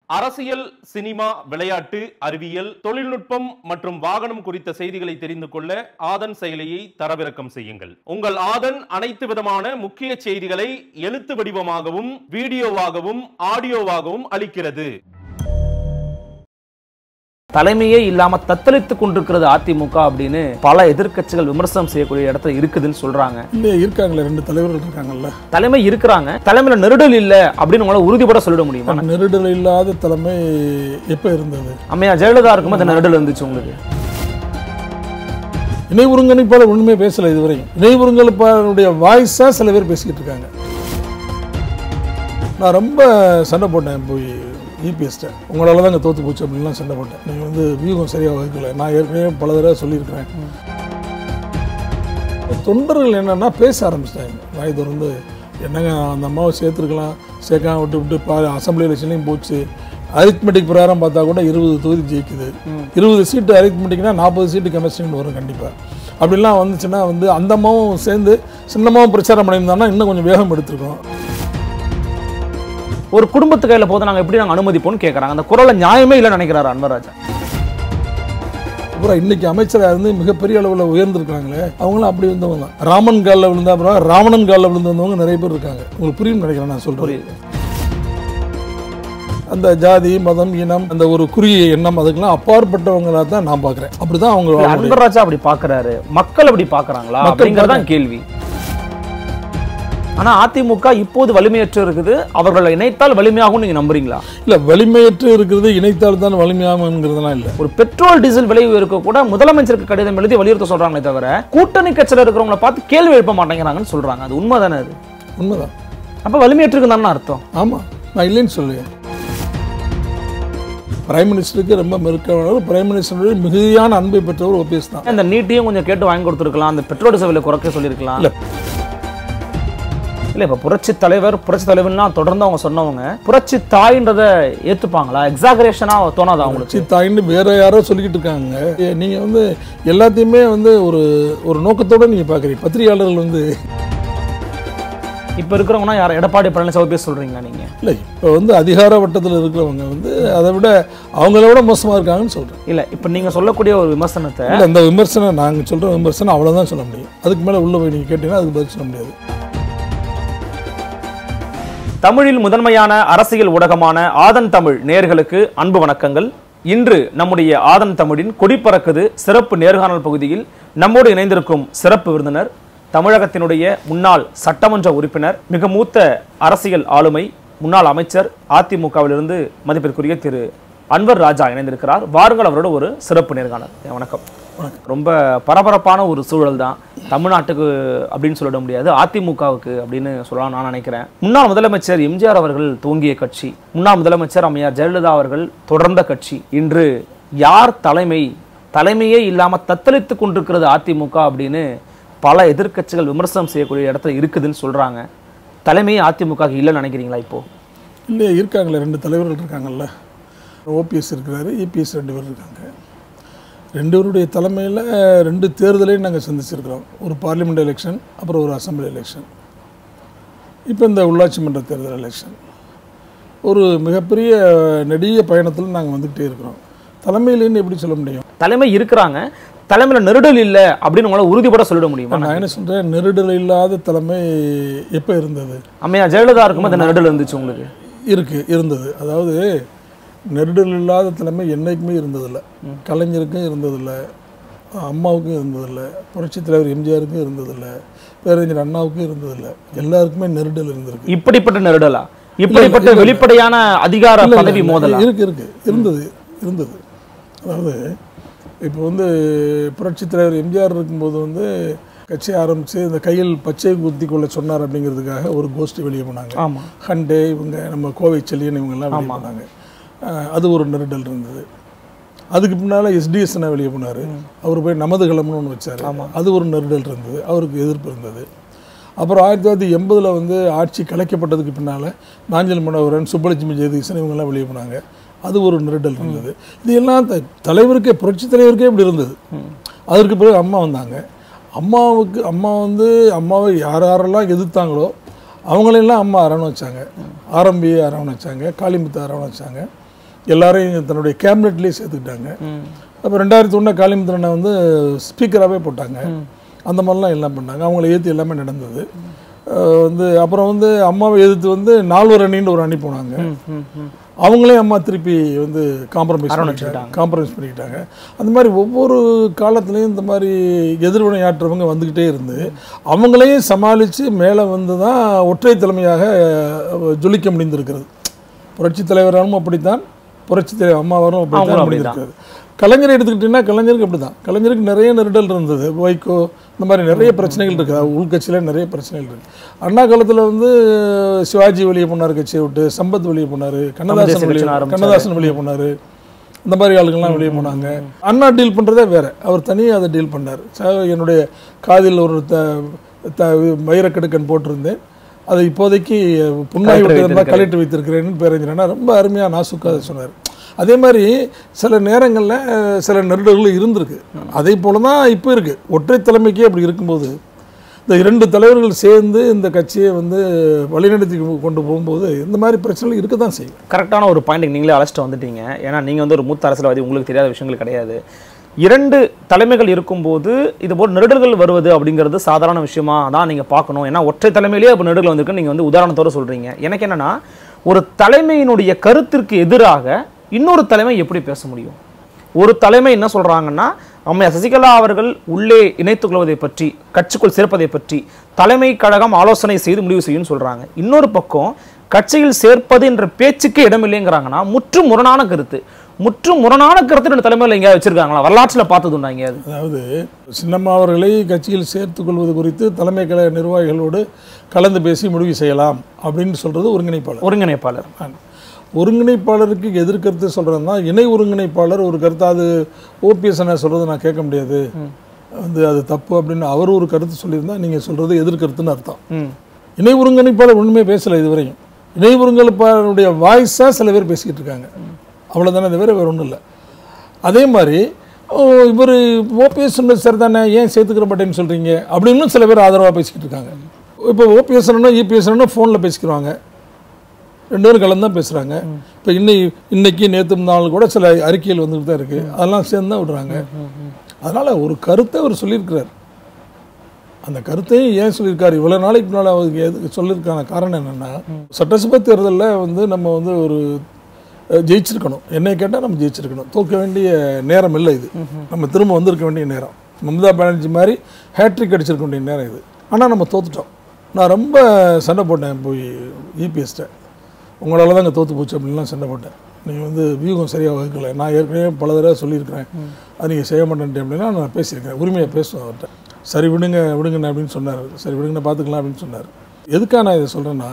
அரசியல் சினிமா விளையாட்டு அறிவியல் தொழில்நுட்பம் மற்றும் வாகனம் குறித்த செய்திகளை தெரிந்து கொள்ள ஆதன் செயலியை தரவிறக்கம் செய்யுங்கள் உங்கள் ஆதன் அனைத்து விதமான முக்கிய செய்திகளை எழுத்து வடிவமாகவும் வீடியோவாகவும் ஆடியோவாகவும் அளிக்கிறது தலைமையே இல்லாம தத்தளித்துக் கொண்டிருக்கிறது அதிமுக அப்படின்னு பல எதிர்க்கட்சிகள் விமர்சனம் செய்யக்கூடிய இடத்துல இருக்குதுன்னு சொல்றாங்க இல்லையே இருக்காங்களே ரெண்டு தலைவர்கள் இருக்காங்கல்ல தலைமை இருக்கிறாங்க தலைமையில நெருடல் இல்ல அப்படின்னு உங்களால உறுதிப்பட சொல்லிட முடியுமா நெருடல் இல்லாத தலைமை எப்ப இருந்தது அம்மையா ஜெயலலிதா இருக்கும்போது அந்த நெருடல் இருந்துச்சு உங்களுக்கு இணை ஒருங்கிணைப்பாளர் ஒண்ணுமே பேசல இதுவரை இணை ஒருங்கிணைப்பாளருடைய வாய்ஸா சில பேர் பேசிக்கிட்டு இருக்காங்க நான் ரொம்ப சண்டை போட்டேன் போய் இபிஎஸ்ட்ட உங்களால தான் இங்கே தோத்து போச்சு அப்படின்லாம் சண்டை போட்டேன் நீங்கள் வந்து வியூகம் சரியாக வகுக்கல நான் ஏற்கனவே பல தடவை சொல்லியிருக்கிறேன் தொண்டர்கள் என்னன்னா பேச ஆரம்பிச்சிட்டாங்க வாய் திறந்து என்னங்க அந்த அம்மாவை சேர்த்துருக்கலாம் சேர்க்காம விட்டு விட்டு பா அசம்பிளி எலெக்ஷன்லையும் போச்சு அரித்மெட்டிக் பிரகாரம் பார்த்தா கூட இருபது தொகுதி ஜெயிக்குது இருபது சீட்டு அரித்மெட்டிக்னா நாற்பது சீட்டு கெமிஸ்ட்ரின்னு வரும் கண்டிப்பாக அப்படிலாம் வந்துச்சுன்னா வந்து அந்த அம்மாவும் சேர்ந்து சின்னமாவும் பிரச்சாரம் பண்ணியிருந்தாங்கன்னா இன்னும் கொஞ்சம் வேகம் எடுத்திருக்கோம் ஒரு குடும்பத்து கையில போது நாங்க எப்படி நாங்க அனுமதிப்போம்னு கேக்குறாங்க அந்த குரல்ல நியாயமே இல்லைன்னு நினைக்கிறாரு அன்வராஜா அப்புறம் இன்னைக்கு அமைச்சராக இருந்து மிகப்பெரிய அளவில் உயர்ந்திருக்காங்களே அவங்களும் அப்படி வந்தவங்க தான் ராமன் காலில் விழுந்தா அப்புறம் ராவணன் காலில் விழுந்து வந்தவங்க நிறைய பேர் இருக்காங்க உங்களுக்கு புரியும் நினைக்கிறேன் நான் சொல்கிறேன் புரியுது அந்த ஜாதி மதம் இனம் அந்த ஒரு குறுகிய எண்ணம் அதுக்கெல்லாம் அப்பாற்பட்டவங்களா தான் நான் பார்க்குறேன் அப்படிதான் அவங்க இல்ல, அவங்களுடைய- அன்பராஜா அப்படி பாக்குறாரு மக்கள் அப்படி பாக்குறாங்களா மக்கள் அப்படிங்கறதான் கேள்வி ஆனா அதிமுக இப்போது வலிமையற்று இருக்குது அவர்களை இணைத்தால் வலிமையாகும் நீங்க நம்புறீங்களா இல்ல வலிமையற்று இருக்கிறது இணைத்தால் தான் வலிமையாகுங்கிறதுலாம் இல்லை ஒரு பெட்ரோல் டீசல் விலை உயர்வுக்கு கூட முதலமைச்சருக்கு கடிதம் எழுதி வலியுறுத்த சொல்றாங்களே தவிர கூட்டணி கட்சியில் இருக்கிறவங்கள பார்த்து கேள்வி எழுப்ப மாட்டேங்கிறாங்கன்னு சொல்றாங்க அது உண்மைதானே அது உண்மைதான் அப்ப வலிமையற்றுக்கு தானே அர்த்தம் ஆமாம் நான் இல்லைன்னு சொல்லுவேன் பிரைம் மினிஸ்டருக்கு ரொம்ப மெருக்கமானவர் பிரைம் மினிஸ்டருடைய மிகுதியான அன்பை பெற்றவர் ஓபிஎஸ் தான் இந்த நீட்டையும் கொஞ்சம் கேட்டு வாங்கி கொடுத்துருக்கலாம் அந்த பெட்ரோல் டீசல் விலை குறைக்க சொல்லியிருக்கலாம் இல்ல. இல்ல இப்ப புரட்சி தலைவர் புரட்சி தலைவர்லாம் தொடர்ந்து அவங்க சொன்னவங்க புரட்சி தாயின்றத ஏத்துப்பாங்களா எக்ஸாகரேஷனா தோணாதா அவங்களுக்கு சி தாயின்னு வேற யாரோ சொல்லிக்கிட்டு இருக்காங்க ஏ, நீங்க வந்து எல்லாத்தையுமே வந்து ஒரு ஒரு நோக்கத்தோட நீங்க பாக்குறீங்க பத்திரிகையாளர்கள் வந்து இப்ப இருக்கிறவங்கன்னா யார் எடப்பாடி பழனிசாமி பேச சொல்றீங்களா நீங்க இல்லை இப்போ வந்து அதிகார வட்டத்தில் இருக்கிறவங்க வந்து அதை விட அவங்கள விட மோசமா இருக்காங்கன்னு சொல்றேன் இல்ல இப்ப நீங்க சொல்லக்கூடிய ஒரு விமர்சனத்தை இல்லை இந்த விமர்சனம் நாங்க சொல்ற விமர்சனம் அவ்வளவுதான் சொல்ல முடியும் அதுக்கு மேல உள்ள போய் நீங்க கேட்டீங்கன்னா அதுக்கு பதில் சொல்ல முடியாது தமிழில் முதன்மையான அரசியல் ஊடகமான ஆதன் தமிழ் நேயர்களுக்கு அன்பு வணக்கங்கள் இன்று நம்முடைய ஆதன் தமிழின் கொடி பறக்குது சிறப்பு நேர்காணல் பகுதியில் நம்மோடு இணைந்திருக்கும் சிறப்பு விருந்தினர் தமிழகத்தினுடைய முன்னாள் சட்டமன்ற உறுப்பினர் மிக மூத்த அரசியல் ஆளுமை முன்னாள் அமைச்சர் அதிமுகவிலிருந்து மதிப்பிற்குரிய திரு அன்வர் ராஜா இணைந்திருக்கிறார் வாருங்கள் அவரோட ஒரு சிறப்பு நேர்காணல் வணக்கம் ரொம்ப பரபரப்பான ஒரு சூழல் தான் தமிழ்நாட்டுக்கு அப்படின்னு சொல்லிட முடியாது அதிமுகவுக்கு அப்படின்னு சொல்லலாம் நான் நினைக்கிறேன் முன்னாள் முதலமைச்சர் எம்ஜிஆர் அவர்கள் துவங்கிய கட்சி முன்னாள் முதலமைச்சர் அம்மையார் ஜெயலலிதா அவர்கள் தொடர்ந்த கட்சி இன்று யார் தலைமை தலைமையே இல்லாம தத்தளித்துக் கொண்டிருக்கிறது அதிமுக அப்படின்னு பல எதிர்க்கட்சிகள் விமர்சனம் செய்யக்கூடிய இடத்துல இருக்குதுன்னு சொல்றாங்க தலைமையே அதிமுக இல்லைன்னு நினைக்கிறீங்களா இப்போ இல்லையே இருக்காங்களே ரெண்டு தலைவர்கள் இருக்காங்கல்ல ஓபிஎஸ் இருக்கிறாரு இபிஎஸ் ரெண்டு பேர் இருக்காங்க ரெண்டு பேருடைய தலைமையில் ரெண்டு தேர்தலையும் நாங்கள் சந்திச்சிருக்கிறோம் ஒரு பார்லிமெண்ட் எலெக்ஷன் அப்புறம் ஒரு அசம்பிளி எலெக்ஷன் இப்போ இந்த உள்ளாட்சி மன்ற தேர்தல் எலெக்ஷன் ஒரு மிகப்பெரிய நெடிய பயணத்தில் நாங்கள் வந்துக்கிட்டே இருக்கிறோம் தலைமையிலேன்னு எப்படி சொல்ல முடியும் தலைமை இருக்கிறாங்க தலைமையில நெருடல் இல்லை அப்படின்னு உங்களால உறுதிப்பட சொல்லிட முடியுமா நான் என்ன சொல்கிறேன் நெருடல் இல்லாத தலைமை எப்போ இருந்தது அம்மையா ஜெயலலிதா இருக்கும்போது அந்த நெருடல் இருந்துச்சு உங்களுக்கு இருக்கு இருந்தது அதாவது நெருடல் இல்லாத தலைமை என்னைக்குமே இருந்ததில்லை கலைஞருக்கும் இருந்ததில்லை அம்மாவுக்கும் இருந்ததில்லை புரட்சித் தலைவர் எம்ஜிஆருக்கும் இருந்ததில்லை பேரறிஞர் அண்ணாவுக்கும் இருந்ததில்லை எல்லாருக்குமே நெருடல் இருந்திருக்கு இப்படிப்பட்ட நெருடலா இப்படிப்பட்ட இல்ல, இல்ல. வெளிப்படையான அதிகார இல்ல, இல்ல, பதவி இல்ல. மோதலா இருக்கு இருக்கு இருந்தது இருந்தது அதாவது இப்போ வந்து புரட்சித் தலைவர் எம்ஜிஆர் இருக்கும்போது வந்து கட்சி ஆரம்பித்து இந்த கையில் பச்சை குத்தி கொள்ள சொன்னார் அப்படிங்கிறதுக்காக ஒரு கோஷ்டி வெளியே போனாங்க ஆமா ஹண்டே இவங்க நம்ம கோவை செல்லியன் இவங்கெல்லாம் வெளியே போனாங்க அஹ் அது ஒரு நெருடல் இருந்தது அதுக்கு பின்னால் எஸ்டிஎஸ்னா வெளியே போனார் அவர் போய் நமது கிளம்புன்னு ஒன்று வச்சார் அது ஒரு நெருடல் இருந்தது அவருக்கு எதிர்ப்பு இருந்தது அப்புறம் ஆயிரத்தி தொள்ளாயிரத்தி எண்பதில் வந்து ஆட்சி கலைக்கப்பட்டதுக்கு பின்னால் நாஞ்சல் மனோகரன் சுப்பலட்சுமி ஜெயதீசன் இவங்கெல்லாம் வெளியே போனாங்க அது ஒரு நெருடல் இருந்தது இது எல்லாம் த- தலைவருக்கே புரட்சி தலைவருக்கே இப்படி இருந்தது அதற்கு பிறகு அம்மா வந்தாங்க அம்மாவுக்கு அம்மா வந்து அம்மாவை யார் யாரெல்லாம் எதிர்த்தாங்களோ அவங்களெல்லாம் அம்மா அரவணை வச்சாங்க ஆரம்பியை அரவணை வச்சாங்க காளிமுத்து அரவணை வச்சாங்க எல்லாரையும் தன்னுடைய கேபினெட்லேயே சேர்த்துக்கிட்டாங்க அப்போ ரெண்டாயிரத்தி ஒன்று காளிமுத்திரனை வந்து ஸ்பீக்கராகவே போட்டாங்க அந்த மாதிரிலாம் எல்லாம் பண்ணாங்க அவங்கள ஏற்றி எல்லாமே நடந்தது அஹ் வந்து அப்புறம் வந்து அம்மாவை எதிர்த்து வந்து நால்வர் அணின்னு ஒரு அணி போனாங்க அவங்களே அம்மா திருப்பி வந்து காம்ப்ரமைஸ் பண்ணிக்கிட்டாங்க காம்ப்ரமைஸ் பண்ணிக்கிட்டாங்க அந்த மாதிரி ஒவ்வொரு காலத்துலேயும் இந்த மாதிரி எதிர்வினையாற்றவங்க வந்துக்கிட்டே இருந்து அவங்களையும் சமாளித்து மேலே வந்து தான் ஒற்றை தலைமையாக அஹ், ஜொலிக்க முடிந்திருக்கிறது புரட்சி தலைவராலும் அப்படித்தான் புரட்சி தலைவர் அம்மாவரும் அவங்களும் அப்படித்தான் அப்படிதான். முடிந்திருக்கிறது கலைஞர் எடுத்துக்கிட்டிங்கன்னா கலைஞருக்கு அப்படி தான் கலைஞருக்கு நிறைய நெருடல் இருந்தது வைகோ இந்த மாதிரி நிறைய பிரச்சனைகள் இருக்குது அது உள்கட்சியில் நிறைய பிரச்சனைகள் இருக்குது அண்ணா காலத்தில் வந்து சிவாஜி வெளியே போனார் கட்சியை விட்டு சம்பத் வெளியே போனார் கண்ணதாசன் கட்சின்னு வெளியே ஆரம்பிச்சாரு. கண்ணதாசன் வெளியே போனார் இந்த மாதிரி ஆளுங்கள்லாம் வெளியே போனாங்க அண்ணா டீல் பண்ணுறதே வேற அவர் தனியாக அதை டீல் பண்ணார் ச- என்னுடைய காதில் ஒரு த த வைரக்கடுக்கன் போட்டிருந்தேன் அதை இப்போதைக்கு புண்ணாய் கழற்றி விட்டு கலெக்டர் வைத்திருக்கிறேன்னு பேரஞ்சனா ரொம்ப அருமையாக நாசுக்காக சொன்னார் அதே மாதிரி சில நேரங்களில் சில நெருடல்கள் இருந்திருக்கு அதே போல தான் இப்போ இருக்குது ஒற்றை தலைமைக்கே அப்படி இருக்கும்போது இந்த இரண்டு தலைவர்கள் சேர்ந்து இந்த கட்சியை வந்து வழிநடத்தி கொண்டு போகும்போது இந்த மாதிரி பிரச்சனைகள் இருக்க தான் செய்யும் கரெக்டான ஒரு பாயிண்ட் நீங்களே அழைச்சிட்டு வந்துட்டீங்க ஏன்னா நீங்கள் வந்து ஒரு மூத்த அரசியல்வாதி உங்களுக்கு தெரியாத விஷயங்கள் கிடையாது இரண்டு தலைமைகள் இருக்கும்போது இது போல் நெருடல்கள் வருவது அப்படிங்கிறது சாதாரண விஷயமா தான் நீங்கள் பார்க்கணும் ஏன்னா ஒற்றை தலைமையிலேயே இப்போ நெருடல் வந்திருக்கு நீங்கள் வந்து உதாரணத்தோட சொல்கிறீங்க எனக்கு என்னன்னா ஒரு தலைமையினுடைய கருத்திற்கு எதிராக இன்னொரு தலைமை எப்படி பேச முடியும் ஒரு தலைமை என்ன சொல்றாங்கன்னா அம்மையா சசிகலா அவர்கள் உள்ளே இணைத்துக் கொள்வதை பற்றி கட்சிக்குள் சேர்ப்பதை பற்றி தலைமை கழகம் ஆலோசனை செய்து முடிவு செய்யும் சொல்றாங்க இன்னொரு பக்கம் கட்சியில் சேர்ப்பது என்ற பேச்சுக்கே இடமில்லைங்கிறாங்கன்னா முற்று முரணான கருத்து முற்று முரணான கருத்து ரெண்டு தலைமையில் எங்கேயாவது வச்சிருக்காங்களா வரலாற்றுல பார்த்ததுண்டா எங்கேயாவது அதாவது சின்னம்மா அவர்களை கட்சியில் சேர்த்துக் கொள்வது குறித்து தலைமை கழக நிர்வாகிகளோடு கலந்து பேசி முடிவு செய்யலாம் அப்படின்னு சொல்றது ஒருங்கிணைப்பாளர் ஒருங்கிணைப்பாளர் ஒருங்கிணைப்பாளருக்கு எதிர்கருத்து சொல்கிறதுனா இணை ஒருங்கிணைப்பாளர் ஒரு கருத்து அது ஓபிஎஸ் என்ன சொல்கிறத நான் கேட்க முடியாது வந்து அது தப்பு அப்படின்னு அவர் ஒரு கருத்து சொல்லியிருந்தா நீங்கள் சொல்கிறது எதிர்கருத்துன்னு அர்த்தம் ம் இணை ஒருங்கிணைப்பாளர் ஒன்றுமே பேசலை இதுவரையும் இணை ஒருங்கிணைப்பாளருடைய வாய்ஸாக சில பேர் பேசிக்கிட்டு இருக்காங்க அவ்வளோதானே தவிர வேறு ஒன்றும் இல்லை அதே மாதிரி இவர் ஓபிஎஸ் சொன்னது சரி தானே ஏன் சேர்த்துக்கிற மாட்டேன்னு சொல்கிறீங்க அப்படின்னு சில பேர் ஆதரவாக பேசிக்கிட்டு இருக்காங்க இப்போ ஓபிஎஸ் இபிஎஸ் ஃபோனில் பேசிக்கிறாங்க ரெண்டு பேரும் கலந்து தான் பேசுகிறாங்க இப்போ இன்னை இன்னைக்கு நேற்று நாள் கூட சில அறிக்கைகள் வந்துட்டு தான் இருக்குது அதெல்லாம் சேர்ந்து தான் விடுறாங்க அதனால் ஒரு கருத்தை அவர் சொல்லியிருக்கிறார் அந்த கருத்தையும் ஏன் சொல்லியிருக்காரு இவ்வளோ நாளைக்கு முன்னால் அவருக்கு எதுக்கு சொல்லியிருக்கான காரணம் என்னென்னா சட்டசபை தேர்தலில் வந்து நம்ம வந்து ஒரு அஹ், ஜெயிச்சிருக்கணும் என்னை கேட்டால் நம்ம ஜெயிச்சிருக்கணும் தோற்க வேண்டிய நேரம் இல்லை இது நம்ம திரும்ப வந்திருக்க வேண்டிய நேரம் மம்தா பானர்ஜி மாதிரி ஹேட்ரிக் அடிச்சிருக்க வேண்டிய நேரம் இது ஆனால் நம்ம தோத்துட்டோம் நான் ரொம்ப சண்டை போட்டேன் போய் இபிஎஸ்ட்டை உங்களால் தான் இங்கே தோற்று போச்சு அப்படின்லாம் சண்டை போட்டேன் நீங்கள் வந்து வியூகம் சரியாக வகுக்கலை நான் ஏற்கனவே பல தடவை சொல்லியிருக்கிறேன் அது நீங்கள் செய்ய மாட்டேன்ட்டு அப்படின்னா நான் பேசியிருக்கிறேன் உரிமையை பேசுவேன் அவர்கிட்ட சரி விடுங்க விடுங்கண்ணே அப்படின்னு சொன்னார் சரி விடுங்கண்ணே பார்த்துக்கலாம் அப்படின்னு சொன்னார் எதுக்காக நான் இதை சொல்கிறேன்னா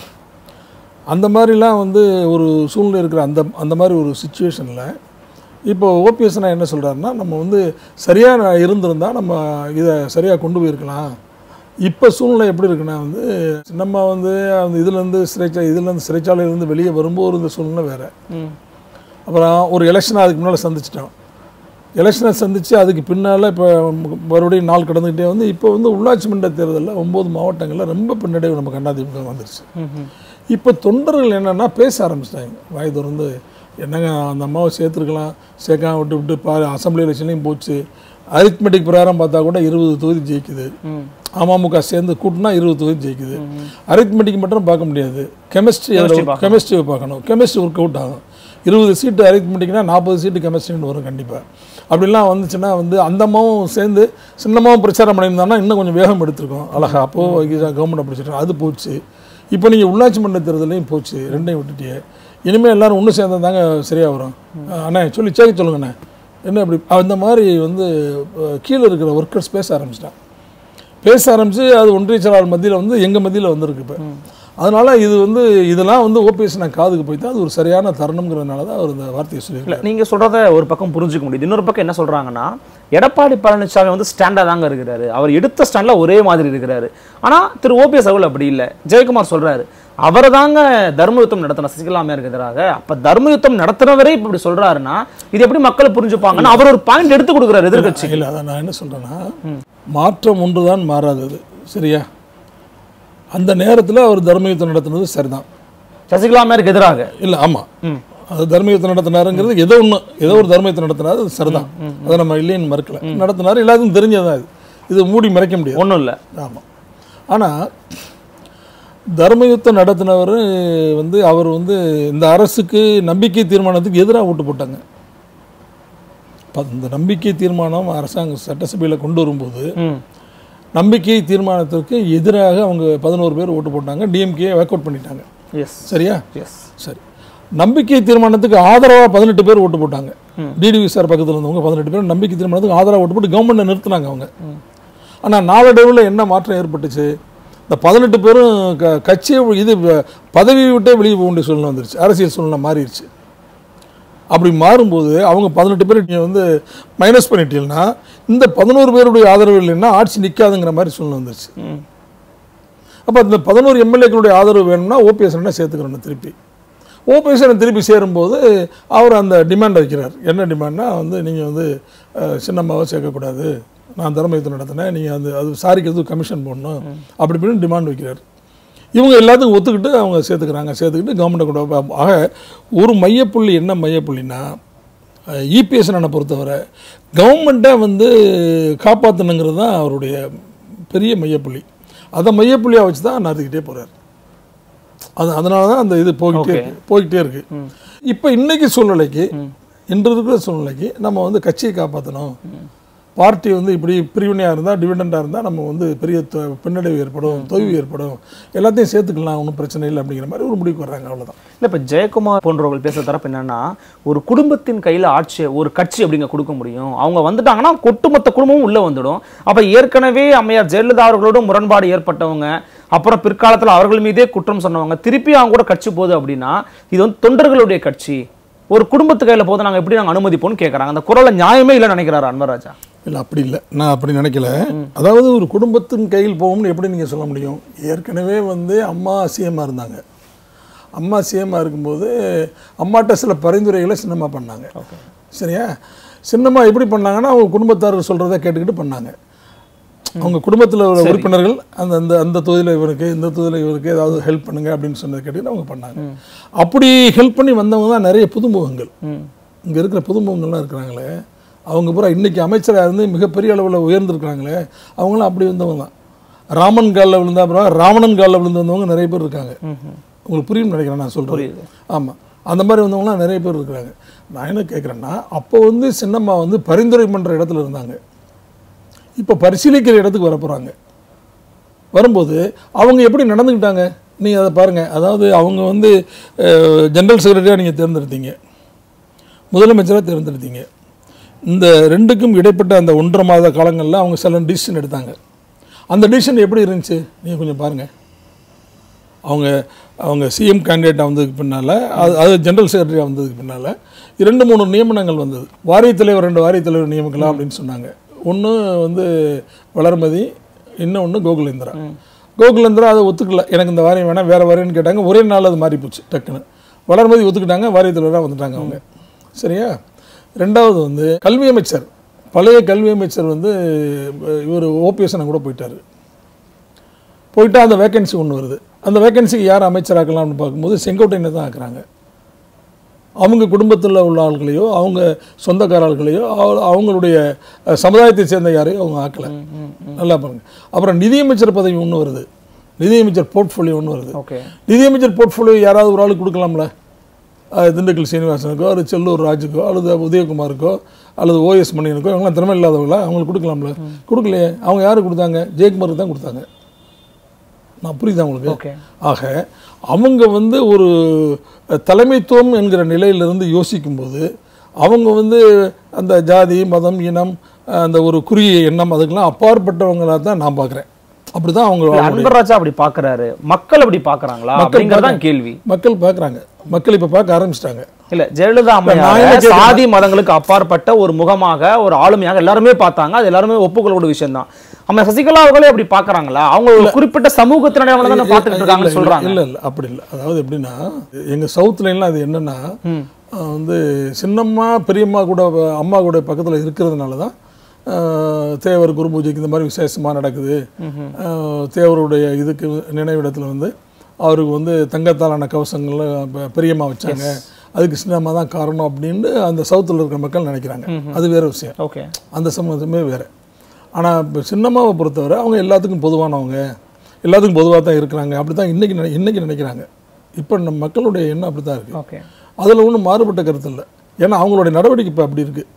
அந்த மாதிரிலாம் வந்து ஒரு சூழ்நிலை இருக்கிற அந்த அந்த மாதிரி ஒரு சுச்சுவேஷனில் இப்போ ஓபிஎஸ் என்ன சொல்கிறாருன்னா நம்ம வந்து சரியாக இருந்திருந்தால் நம்ம இதை சரியாக கொண்டு போயிருக்கலாம் இப்போ சூழ்நிலை எப்படி இருக்குன்னா வந்து நம்ம வந்து அந்த இதுலேருந்து சிறைச்சா இதுலேருந்து சிறைச்சாலையிலேருந்து வெளியே வரும்போது இந்த சூழ்நிலை வேறு ம் அப்புறம் ஒரு எலெக்ஷனை அதுக்கு முன்னால் சந்திச்சிட்டோம் எலெக்ஷனை சந்தித்து அதுக்கு பின்னால் இப்போ மறுபடியும் நாள் கடந்துக்கிட்டே வந்து இப்போ வந்து உள்ளாட்சி மன்ற தேர்தலில் ஒம்பது மாவட்டங்களில் ரொம்ப பின்னடைவு நம்ம கண்ணாதிமுக வந்துருச்சு இப்போ தொண்டர்கள் என்னென்னா பேச ஆரம்பிச்சிட்டாங்க வாய் திறந்து என்னங்க அந்த அம்மாவை சேர்த்துருக்கலாம் சேர்க்காம விட்டு விட்டு பா அசம்பிளி எலெக்ஷன்லையும் போச்சு அரித்மெட்டிக் பிரகாரம் பார்த்தா கூட இருபது தொகுதி ஜெயிக்குது ம் அமமுக சேர்ந்து கூட்டினா இருபது தொகுதி ஜெயிக்குது அரித்மெட்டிக் மட்டும் பார்க்க முடியாது கெமிஸ்ட்ரி Chemistry பார்க்கணும். கெமிஸ்ட்ரி பார்க்கணும் கெமிஸ்ட்ரி ஒர்க் அவுட் ஆகும் இருபது சீட்டு அரித்மெட்டிக்னா நாற்பது சீட்டு கெமிஸ்ட்ரின்னு வரும் கண்டிப்பாக அப்படிலாம் வந்துச்சுன்னா வந்து அந்த அம்மாவும் சேர்ந்து சின்னமாவும் பிரச்சாரம் பண்ணியிருந்தாங்கன்னா இன்னும் கொஞ்சம் வேகம் எடுத்திருக்கோம் அழகா அப்போது கவர்மெண்ட் பிடிச்சிட்டோம் அது போச்சு இப்போ நீங்கள் உள்ளாட்சி மன்ற தேர்தலையும் போச்சு ரெண்டையும் விட்டுட்டியே இனிமேல் எல்லாரும் ஒன்று சேர்ந்தா தாங்க சரியாக வரும் அண்ணே சொல்லி சேர்க்க சொல்லுங்கண்ணே என்ன இப்படி அந்த மாதிரி வந்து அஹ், கீழே இருக்கிற ஒர்க்கர்ஸ் பேச ஆரம்பிச்சிட்டான் பேச ஆரம்பிச்சு அது ஒன்றிய செயலாளர் மத்தியில் வந்து எங்கள் மத்தியில் வந்திருக்கு இப்போ அதனால இது வந்து இதெல்லாம் வந்து ஓபிஎஸ் நான் காதுக்கு போய் தான் அது ஒரு சரியான தருணம்ங்கிறதுனால தான் அவர் இந்த வார்த்தையை இல்ல சொல்லியிருக்காரு நீங்க சொல்றத ஒரு பக்கம் புரிஞ்சுக்க முடியுது இன்னொரு பக்கம் என்ன சொல்றாங்கன்னா எடப்பாடி பழனிசாமி வந்து ஸ்டாண்டா தாங்க இருக்கிறாரு அவர் எடுத்த ஸ்டாண்ட்ல ஒரே மாதிரி இருக்கிறாரு ஆனா திரு ஓபிஎஸ் அவர்கள் அப்படி இல்ல ஜெயக்குமார் சொல்றாரு அவர் தாங்க தர்ம யுத்தம் நடத்தின சசிகலா அம்மையாருக்கு எதிராக அப்ப தர்ம யுத்தம் நடத்தினவரே இப்ப இப்படி சொல்றாருன்னா இது எப்படி மக்கள் புரிஞ்சுப்பாங்கன்னா அவர் ஒரு பாயிண்ட் எடுத்து கொடுக்குறாரு எதிர்க்கட்சி இல்லை அதான் நான் என்ன சொல்கிறேன்னா மாற்றம் ஒன்று தான் மாறாதது சரியா அந்த நேரத்தில் அவர் தர்மயுத்தம் நடத்துனது சரிதான் சசிகலா அம்மையாருக்கு எதிராக இல்லை ஆமாம் ம் அது தர்ம யுத்தம் நடத்தினாருங்கிறது ஏதோ ஒன்று ஏதோ ஒரு தர்ம யுத்தம் நடத்தினாரு அது சரிதான் அதை நம்ம இல்லைன்னு மறுக்கல நடத்தினாரு எல்லாத்துக்கும் தெரிஞ்சதான் இது இது மூடி மறைக்க முடியாது ஒண்ணும் இல்ல ஆமாம் ஆனால் தர்மயுத்தம் நடத்தினவர் வந்து அவர் வந்து இந்த அரசுக்கு நம்பிக்கை தீர்மானத்துக்கு எதிராக ஓட்டு போட்டாங்க ப- இந்த நம்பிக்கை தீர்மானம் அரசாங்கம் சட்டசபையில் கொண்டு வரும்போது ம் நம்பிக்கை தீர்மானத்திற்கு எதிராக அவங்க பதினோரு பேர் ஓட்டு போட்டாங்க டிஎம்கே ஒர்க் அவுட் பண்ணிட்டாங்க எஸ் சரியா எஸ் சரி நம்பிக்கை தீர்மானத்துக்கு ஆதரவாக பதினெட்டு பேர் ஓட்டு போட்டாங்க டிடிவி சார் பக்கத்தில் இருந்தவங்க பதினெட்டு பேர் நம்பிக்கை தீர்மானத்துக்கு ஆதரவாக ஓட்டு போட்டு கவர்மெண்ட்டை நிறுத்தினாங்க அவங்க ஆனால் நாளடைவில் என்ன மாற்றம் ஏற்பட்டுச்சு இந்த பதினெட்டு பேரும் க கட்சியை இது வ- பதவி விட்டே வெளியே போக வேண்டிய சூழ்நிலை வந்துருச்சு அரசியல் சூழ்நிலை மாறிடுச்சு அப்படி மாறும்போது அவங்க பதினெட்டு பேர் நீங்கள் வந்து மைனஸ் பண்ணிட்டீங்கன்னா இந்த பதினோரு பேருடைய ஆதரவு இல்லைன்னா ஆட்சி நிற்காதுங்கிற மாதிரி சூழ்நிலை வந்துருச்சு ம் அப்போ இந்த பதினோரு எம்எல்ஏக்களுடைய ஆதரவு வேணும்னா ஓபிஎஸ் என்ன சேர்த்துக்கிறோம் திருப்பி ஓபிஎஸ் திருப்பி சேரும்போது அவர் அந்த டிமாண்ட் வைக்கிறார் என்ன டிமாண்ட்னா வந்து நீங்கள் வந்து அஹ், சின்னம்மாவை சேர்க்கக்கூடாது நான் தர்மயுத்தம் நடத்தினேன் நீங்கள் அந்த அது விசாரிக்கிறது கமிஷன் போடணும் அப்படி இப்படின்னு டிமாண்ட் வைக்கிறார் இவங்க எல்லாத்துக்கும் ஒத்துக்கிட்டு அவங்க சேர்த்துக்கிறாங்க சேர்த்துக்கிட்டு கவர்மெண்ட்டை கொண்டு வா- ஆக ஒரு மையப்புள்ளி என்ன மையப்புள்ளினா இபிஎஸ் நான் பொறுத்தவரை கவர்மெண்ட்டை வந்து காப்பாற்றணுங்கிறது தான் அவருடைய பெரிய மையப்புள்ளி அதை மையப்புள்ளியாக வச்சு தான் நடத்திக்கிட்டே போகிறார் அது அதனால தான் அந்த இது போய்கிட்டே Okay. இருக்கு போய்கிட்டே இருக்கு இப்போ இன்னைக்கு சூழ்நிலைக்கு இன்று இருக்கிற சூழ்நிலைக்கு நம்ம வந்து கட்சியை காப்பாற்றணும் பார்ட்டி வந்து இப்படி பிரிவினையாக இருந்தால் டிவிடெண்டாக இருந்தால் நம்ம வந்து பெரிய தொ- பின்னடைவு ஏற்படும் தொய்வு ஏற்படும் எல்லாத்தையும் சேர்த்துக்கலாம் ஒன்றும் பிரச்சனை இல்லை அப்படிங்கிற மாதிரி ஒரு முடிவுக்கு வர்றாங்க அவ்வளவுதான் இல்ல இப்ப ஜெயக்குமார் போன்றவர்கள் பேசுற தரப்பு என்னன்னா ஒரு குடும்பத்தின் கையில ஆட்சி ஒரு கட்சி அப்படிங்க கொடுக்க முடியும் அவங்க வந்துட்டாங்கன்னா ஒட்டுமொத்த குடும்பமும் உள்ள வந்துடும் அப்ப ஏற்கனவே அம்மையார் ஜெயலலிதா அவர்களோட முரண்பாடு ஏற்பட்டவங்க அப்புறம் பிற்காலத்துல அவர்கள் மீதே குற்றம் சொன்னவங்க திருப்பி அவங்க கூட கட்சி போகுது அப்படின்னா இது வந்து தொண்டர்களுடைய கட்சி ஒரு குடும்பத்து கையில போது நாங்க எப்படி நாங்க அனுமதிப்போம்னு கேக்குறாங்க அந்த குரல்ல நியாயமே இல்லைன்னு நினைக்கிறாரு அன்வராஜா இல்லை அப்படி இல்லை நான் அப்படி நினைக்கல அதாவது ஒரு குடும்பத்தின் கையில் போகும்னு எப்படி நீங்கள் சொல்ல முடியும் ஏற்கனவே வந்து அம்மா சிஎம்மாக இருந்தாங்க அம்மா சிஎம்மாக இருக்கும்போது அம்மாட்ட சில பரிந்துரைகளை சின்னம்மா பண்ணாங்க சரியா சின்னம்மா எப்படி பண்ணாங்கன்னா அவங்க குடும்பத்தார் சொல்கிறத கேட்டுக்கிட்டு பண்ணாங்க அவங்க குடும்பத்தில் உள்ள உறுப்பினர்கள் அந்த அந்த அந்த தொகுதியில் இவருக்கு இந்த தொகுதியில் இவருக்கு ஏதாவது ஹெல்ப் பண்ணுங்க அப்படின்னு சொன்னதை கேட்டுக்கிட்டு அவங்க பண்ணாங்க அப்படி ஹெல்ப் பண்ணி வந்தவங்க தான் நிறைய புதுமுகங்கள் ம். இங்கே இருக்கிற புதுமுகங்கள்லாம் இருக்கிறாங்களே அவங்க பூரா இன்னைக்கு அமைச்சராக இருந்து மிகப்பெரிய அளவில் உயர்ந்திருக்கிறாங்களே அவங்களாம் அப்படி வந்தவங்க தான் ராமன் காலில் விழுந்தா அப்புறம் ராவணன் காலில் விழுந்து வந்தவங்க நிறைய பேர் இருக்காங்க உங்களுக்கு புரியும் நினைக்கிறேன் நான் சொல்கிறேன் புரியுது. ஆமாம் அந்த மாதிரி வந்தவங்களாம் நிறைய பேர் இருக்கிறாங்க நான் என்ன கேட்குறேன்னா அப்போ வந்து சின்னம்மா வந்து பரிந்துரை பண்ணுற இடத்துல இருந்தாங்க இப்போ பரிசீலிக்கிற இடத்துக்கு வர போகிறாங்க வரும்போது அவங்க எப்படி நடந்துக்கிட்டாங்க நீங்கள் அதை பாருங்கள் அதாவது அவங்க வந்து ஜெனரல் செக்ரட்டரியாக நீங்கள் தேர்ந்தெடுத்தீங்க முதலமைச்சராக தேர்ந்தெடுத்தீங்க இந்த ரெண்டுக்கும் இடைப்பட்ட அந்த ஒன்றரை மாத காலங்களில் அவங்க சில டிசிஷன் எடுத்தாங்க அந்த டிசிஷன் எப்படி இருந்துச்சு நீங்கள் கொஞ்சம் பாருங்கள் அவங்க அவங்க சிஎம் கேண்டிடேட்டாக வந்ததுக்கு பின்னால் அது அது ஜெனரல் செக்ரட்டரியாக வந்ததுக்கு பின்னால் இரண்டு மூணு நியமனங்கள் வந்தது வாரியத் தலைவர் ரெண்டு வாரியத் தலைவர் நியமிக்கலாம் அப்படின்னு சொன்னாங்க ஒன்று வந்து வளர்மதி இன்னொன்று கோகுலேந்திரா கோகுலேந்திரா அதை ஒத்துக்கல எனக்கு இந்த வாரியம் வேணாம் வேறு வாரியம்னு கேட்டாங்க ஒரே நாள் அது மாறி போச்சு டக்குன்னு வளர்மதி ஒத்துக்கிட்டாங்க வாரியத் தலைவராக வந்துட்டாங்க அவங்க சரியா ரெண்டாவது வந்து கல்வி அமைச்சர் பழைய கல்வி அமைச்சர் வந்து இவர் ஓபிஎஸ்ன கூட போயிட்டார் போயிட்டா அந்த வேகன்சி ஒன்று வருது அந்த வேகன்சிக்கு யார் அமைச்சராக்கலாம்னு பார்க்கும்போது செங்கோட்டையனை தான் ஆக்குறாங்க அவங்க குடும்பத்தில் உள்ள ஆட்களையோ அவங்க சொந்தக்கார ஆட்களையோ அவ- அவங்களுடைய அஹ், சமுதாயத்தை சேர்ந்த யாரையோ அவங்க ஆக்கலை நல்லா பாருங்க அப்புறம் நிதியமைச்சர் பதவி ஒன்று வருது நிதியமைச்சர் போர்ட்ஃபோலியோ ஒன்று வருது ஓகே நிதியமைச்சர் போர்ட்ஃபோலியோ யாராவது ஒரு ஆளுக்கு கொடுக்கலாம்ல அஹ், திண்டுக்கல் சீனிவாசனுக்கோ அல்லது செல்லூர் ராஜுக்கோ அல்லது உதயகுமாருக்கோ அல்லது ஓஎஸ் மணியனுக்கோ இவங்களாம் திறமை இல்லாதவங்களா அவங்களுக்கு கொடுக்கலாம்ல கொடுக்கலையே அவங்க யாருக்கு கொடுத்தாங்க ஜெயக்குமாருக்கு தான் கொடுத்தாங்க நான் புரியுதா உங்களுக்கு ஓகே ஆக அவங்க வந்து ஒரு அஹ், தலைமைத்துவம் என்கிற நிலையிலிருந்து யோசிக்கும்போது அவங்க வந்து அந்த ஜாதி மதம் இனம் அஹ், அந்த ஒரு குறுகிய எண்ணம் அதுக்கெல்லாம் அப்பாற்பட்டவங்களா தான் நான் பார்க்குறேன் அப்படி தான் அவங்க அன்பராஜா அப்படி பாக்குறாரு மக்கள் அப்படி பாக்குறாங்களா மக்கள் அப்படிங்கறதான் கேள்வி மக்கள் பார்க்குறாங்க மக்கள் இப்போ பார்க்க ஆரம்பிச்சிட்டாங்க இல்ல ஜெயலலிதா நான் என்ன அம்மையார் கேக்குறேன்? சாதி மதங்களுக்கு அப்பாற்பட்ட ஒரு முகமாக ஒரு ஆளுமையாக எல்லாருமே பார்த்தாங்க அது எல்லாருமே ஒப்புக்கொள்ளக்கூடிய விஷயம் தான் அம்மா சசிகலா அவர்களே அப்படி பாக்குறாங்களா அவங்க ஒரு குறிப்பிட்ட சமூகத்தினரை தானே பார்த்துட்டு இருக்காங்கன்னு சொல்றாங்க இல்லை இல்லை அப்படி இல்லை அதாவது எப்படின்னா எங்கள் சவுத்துலலாம் அது என்னன்னா ம். அஹ், வந்து சின்னம்மா பெரியம்மா கூட அம்மா கூட பக்கத்தில் இருக்கிறதுனால தான் அஹ், தேவர் குரு பூஜைக்கு இந்த மாதிரி விசேஷமாக நடக்குது அஹ், தேவருடைய இதுக்கு நினைவிடத்தில் வந்து அவருக்கு வந்து தங்கத்தாலான கவசங்கள்லாம் பெ- பெரியம்மா வச்சாங்க அதுக்கு சின்னம்மா தான் காரணம் அப்படின்னு அந்த சவுத்தில் இருக்கிற மக்கள் நினைக்கிறாங்க அது வேற விஷயம் ஓகே அந்த சம்மந்தமே வேறு ஆனால் இப்போ சின்னம்மாவை பொறுத்தவரை அவங்க எல்லாத்துக்கும் பொதுவானவங்க எல்லாத்துக்கும் பொதுவாக தான் இருக்கிறாங்க அப்படி தான் இன்றைக்கி நினை இன்றைக்கி நினைக்கிறாங்க இப்போ நம்ம மக்களுடைய எண்ணம் அப்படி தான் இருக்குது ஓகே அதில் ஒன்றும் மாறுபட்ட கருத்து இல்லை ஏன்னா அவங்களுடைய நடவடிக்கை இப்போ அப்படி இருக்குது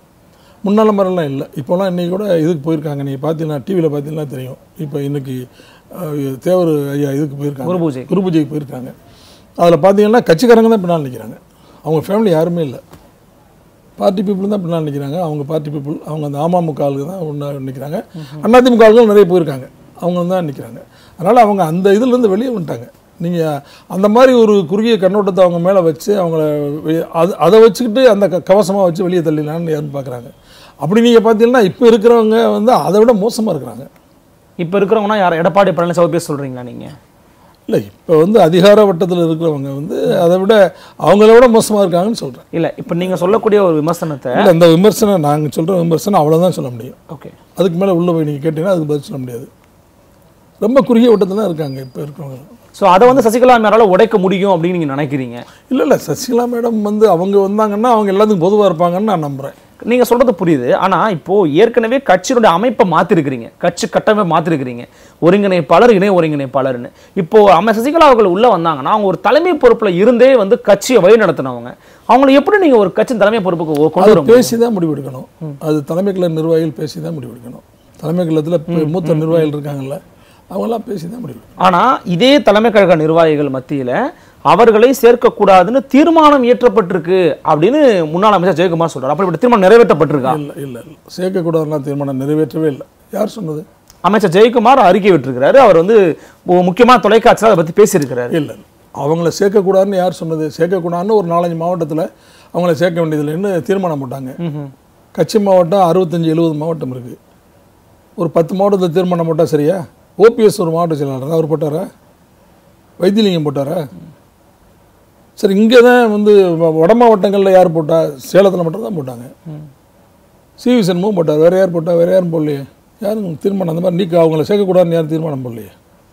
முன்னால மாதிரிலாம் இல்லை இப்போலாம் இன்றைக்கி கூட இதுக்கு போயிருக்காங்க நீங்கள் பார்த்தீங்கன்னா டிவியில் பார்த்தீங்கன்னா தெரியும் இப்போ இன்னைக்கு அஹ், தேவர் ஐயா இதுக்கு போயிருக்காங்க குரு பூஜை. குரு பூஜைக்கு போயிருக்காங்க அதில் பார்த்தீங்கன்னா கட்சிக்காரங்க தான் பின்னால் நிற்கிறாங்க அவங்க ஃபேமிலி யாருமே இல்லை பார்ட்டி பீப்புள் தான் பின்னால் நிற்கிறாங்க அவங்க பார்ட்டி பீப்புள் அவங்க அந்த அமமுக ஆளுங்க தான் ஒன்றா நிற்கிறாங்க அதிமுக ஆளுகள் நிறைய போயிருக்காங்க அவங்க தான் நிற்கிறாங்க அதனால் அவங்க அந்த இதுலேருந்து வெளியே வந்துட்டாங்க நீங்கள் அந்த மாதிரி ஒரு குறுகிய கண்ணோட்டத்தை அவங்க மேலே வச்சு அவங்கள வெ- அது அதை வச்சுக்கிட்டு அந்த க கவசமாக வச்சு வெளியே தள்ளிடலான்னு யாருன்னு பார்க்குறாங்க அப்படி நீங்கள் பார்த்தீங்கன்னா இப்போ இருக்கிறவங்க வந்து அதை விட மோசமாக இருக்கிறாங்க இப்போ இருக்கிறவங்கன்னா யார் எடப்பாடி பழனிசாமி பேர் சொல்றீங்களா நீங்க இல்லை இப்போ வந்து அதிகார வட்டத்தில் இருக்கிறவங்க வந்து அதை விட அவங்கள விட மோசமாக இருக்காங்கன்னு சொல்கிறேன் இல்ல இப்போ நீங்க சொல்லக்கூடிய ஒரு விமர்சனத்தை இல்லை இந்த விமர்சனம் நாங்கள் சொல்கிற விமர்சனம் அவ்வளோதான் சொல்ல முடியும் ஓகே அதுக்கு மேலே உள்ளே போய் நீங்கள் கேட்டீங்கன்னா அதுக்கு பதில் சொல்ல முடியாது ரொம்ப குறுகிய வட்டத்தில் தான் இருக்காங்க இப்போ இருக்கிறவங்க ஸோ அதை வந்து சசிகலா மேலால உடைக்க முடியும் அப்படின்னு நீங்க நினைக்கிறீங்க இல்லை இல்லை சசிகலா மேடம் வந்து அவங்க வந்தாங்கன்னா அவங்க எல்லாத்துக்கும் பொதுவாக இருப்பாங்கன்னு நான் நம்புகிறேன் நீங்க சொல்றது புரியுது ஆனா இப்போ ஏற்கனவே கட்சியினுடைய அமைப்பை மாத்திருக்கிறீங்க கட்சி கட்டமைப்பை மாத்திருக்கிறீங்க ஒருங்கிணைப்பாளர் இணை ஒருங்கிணைப்பாளர்னு இப்போ அம்மா சசிகலா அவர்கள் உள்ள வந்தாங்கன்னா அவங்க ஒரு தலைமை பொறுப்புல இருந்தே வந்து கட்சியை வழி நடத்தினவங்க அவங்களை எப்படி நீங்க ஒரு கட்சி தலைமை பொறுப்புக்கு கொ- கொண்டு அது வர முடியும்? பேசி தான் முடிவெடுக்கணும் அது தலைமை கழக நிர்வாகிகள் பேசி தான் முடிவெடுக்கணும் தலைமை கழகத்தில் மூத்த நிர்வாகிகள் இருக்காங்கல்ல அவங்களாம் பேசி தான் முடிவெடுக்கணும் ஆனா இதே தலைமை கழக நிர்வாகிகள் மத்தியில அவர்களை சேர்க்கக்கூடாதுன்னு தீர்மானம் இயற்றப்பட்டிருக்கு அப்படின்னு முன்னாள் அமைச்சர் ஜெயக்குமார் சொல்றாரு அப்படிப்பட்ட தீர்மானம் நிறைவேற்றப்பட்டிருக்கா இல்லை இல்லை இல்லை சேர்க்கக்கூடாதுலாம் தீர்மானம் நிறைவேற்றவே இல்லை யார் சொன்னது அமைச்சர் ஜெயக்குமார் அறிக்கை விட்டிருக்கிறாரு அவர் வந்து மு- முக்கியமான தொலைக்காட்சியில் அதை பத்தி பேசியிருக்கிறாரு இல்லை அவங்கள சேர்க்கக்கூடாதுன்னு யார் சொன்னது சேர்க்கக்கூடாதுன்னு ஒரு நாலஞ்சு மாவட்டத்தில் அவங்கள சேர்க்க வேண்டியதில்லைன்னு தீர்மானம் போட்டாங்க கட்சி மாவட்டம் அறுபத்தஞ்சு எழுபது மாவட்டம் இருக்குது ஒரு பத்து மாவட்டத்தில் தீர்மானம் போட்டால் சரியா ஓபிஎஸ் ஒரு மாவட்ட செயலாளர் அவர் போட்டாரா வைத்தியலிங்கம் போட்டாரா சரி இங்கே தான் வந்து வ- வட மாவட்டங்களில் யார் போட்டா சேலத்தில் மட்டும் தான் போட்டாங்க சிவி சண்முகம் போட்டார் வேறு யார் போட்டா வேறு யாரும் போடலையே யாரும் தீர்மானம் அந்த மாதிரி நீக்க அவங்கள சேர்க்கக்கூடாதுன்னு யாரும் தீர்மானம் போடலையே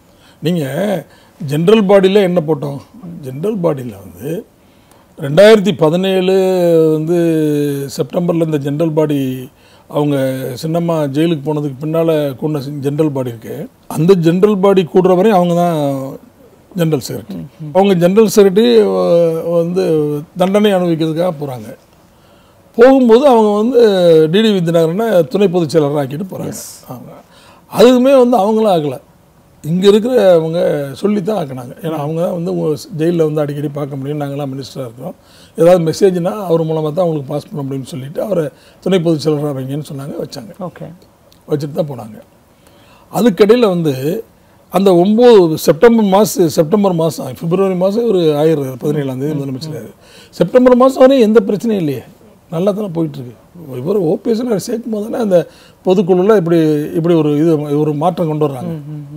நீங்கள் ஜென்ரல் பாடியில் என்ன போட்டோம் ஜென்ரல் பாடியில் வந்து ரெண்டாயிரத்தி பதினேழு வந்து செப்டம்பரில் இந்த ஜென்ரல் பாடி அவங்க சின்னம்மா ஜெயிலுக்கு போனதுக்கு பின்னால் கூடின ஜென்ரல் பாடி இருக்கு அந்த ஜென்ரல் பாடி கூடுற வரையும் அவங்க தான் ஜென்ரல் செக்ரட்டரி அவங்க ஜென்ரல் செக்ரட்டரி வந்து தண்டனை அனுபவிக்கிறதுக்காக போகிறாங்க போகும்போது அவங்க வந்து டிடி வித்யநாதரனை துணை பொதுச் செயலராக ஆக்கிட்டு போகிறாங்க அவங்க அதுவுமே வந்து அவங்களும் ஆகலை இங்கே இருக்கிற அவங்க சொல்லி தான் ஆக்கினாங்க ஏன்னா அவங்க தான் வந்து ஜெயிலில் வந்து அடிக்கடி பார்க்க முடியும் நாங்களாம் மினிஸ்டராக இருக்கிறோம் ஏதாவது மெசேஜ்னா அவர் மூலமாக தான் அவங்களுக்கு பாஸ் பண்ண முடியும்னு சொல்லிட்டு அவரை துணை பொதுச் செயலராக வைங்கன்னு சொன்னாங்க வச்சாங்க ஓகே வச்சுட்டு தான் போனாங்க அதுக்கடையில் வந்து அந்த ஒம்பது செப்டம்பர் மாதம் செப்டம்பர் மாதம் பிப்ரவரி மாதம் ஒரு ஆயிரம் பதினேழாம் தேதி முதலமைச்சர் செப்டம்பர் மாதம் வரையும் எந்த பிரச்சனையும் இல்லையே நல்லா தானே போயிட்டுருக்கு இவர் ஓபிஎஸ் சேர்க்கும் போது தானே அந்த பொதுக்குழுவில் இப்படி இப்படி ஒரு இது ஒரு மாற்றம் கொண்டு வர்றாங்க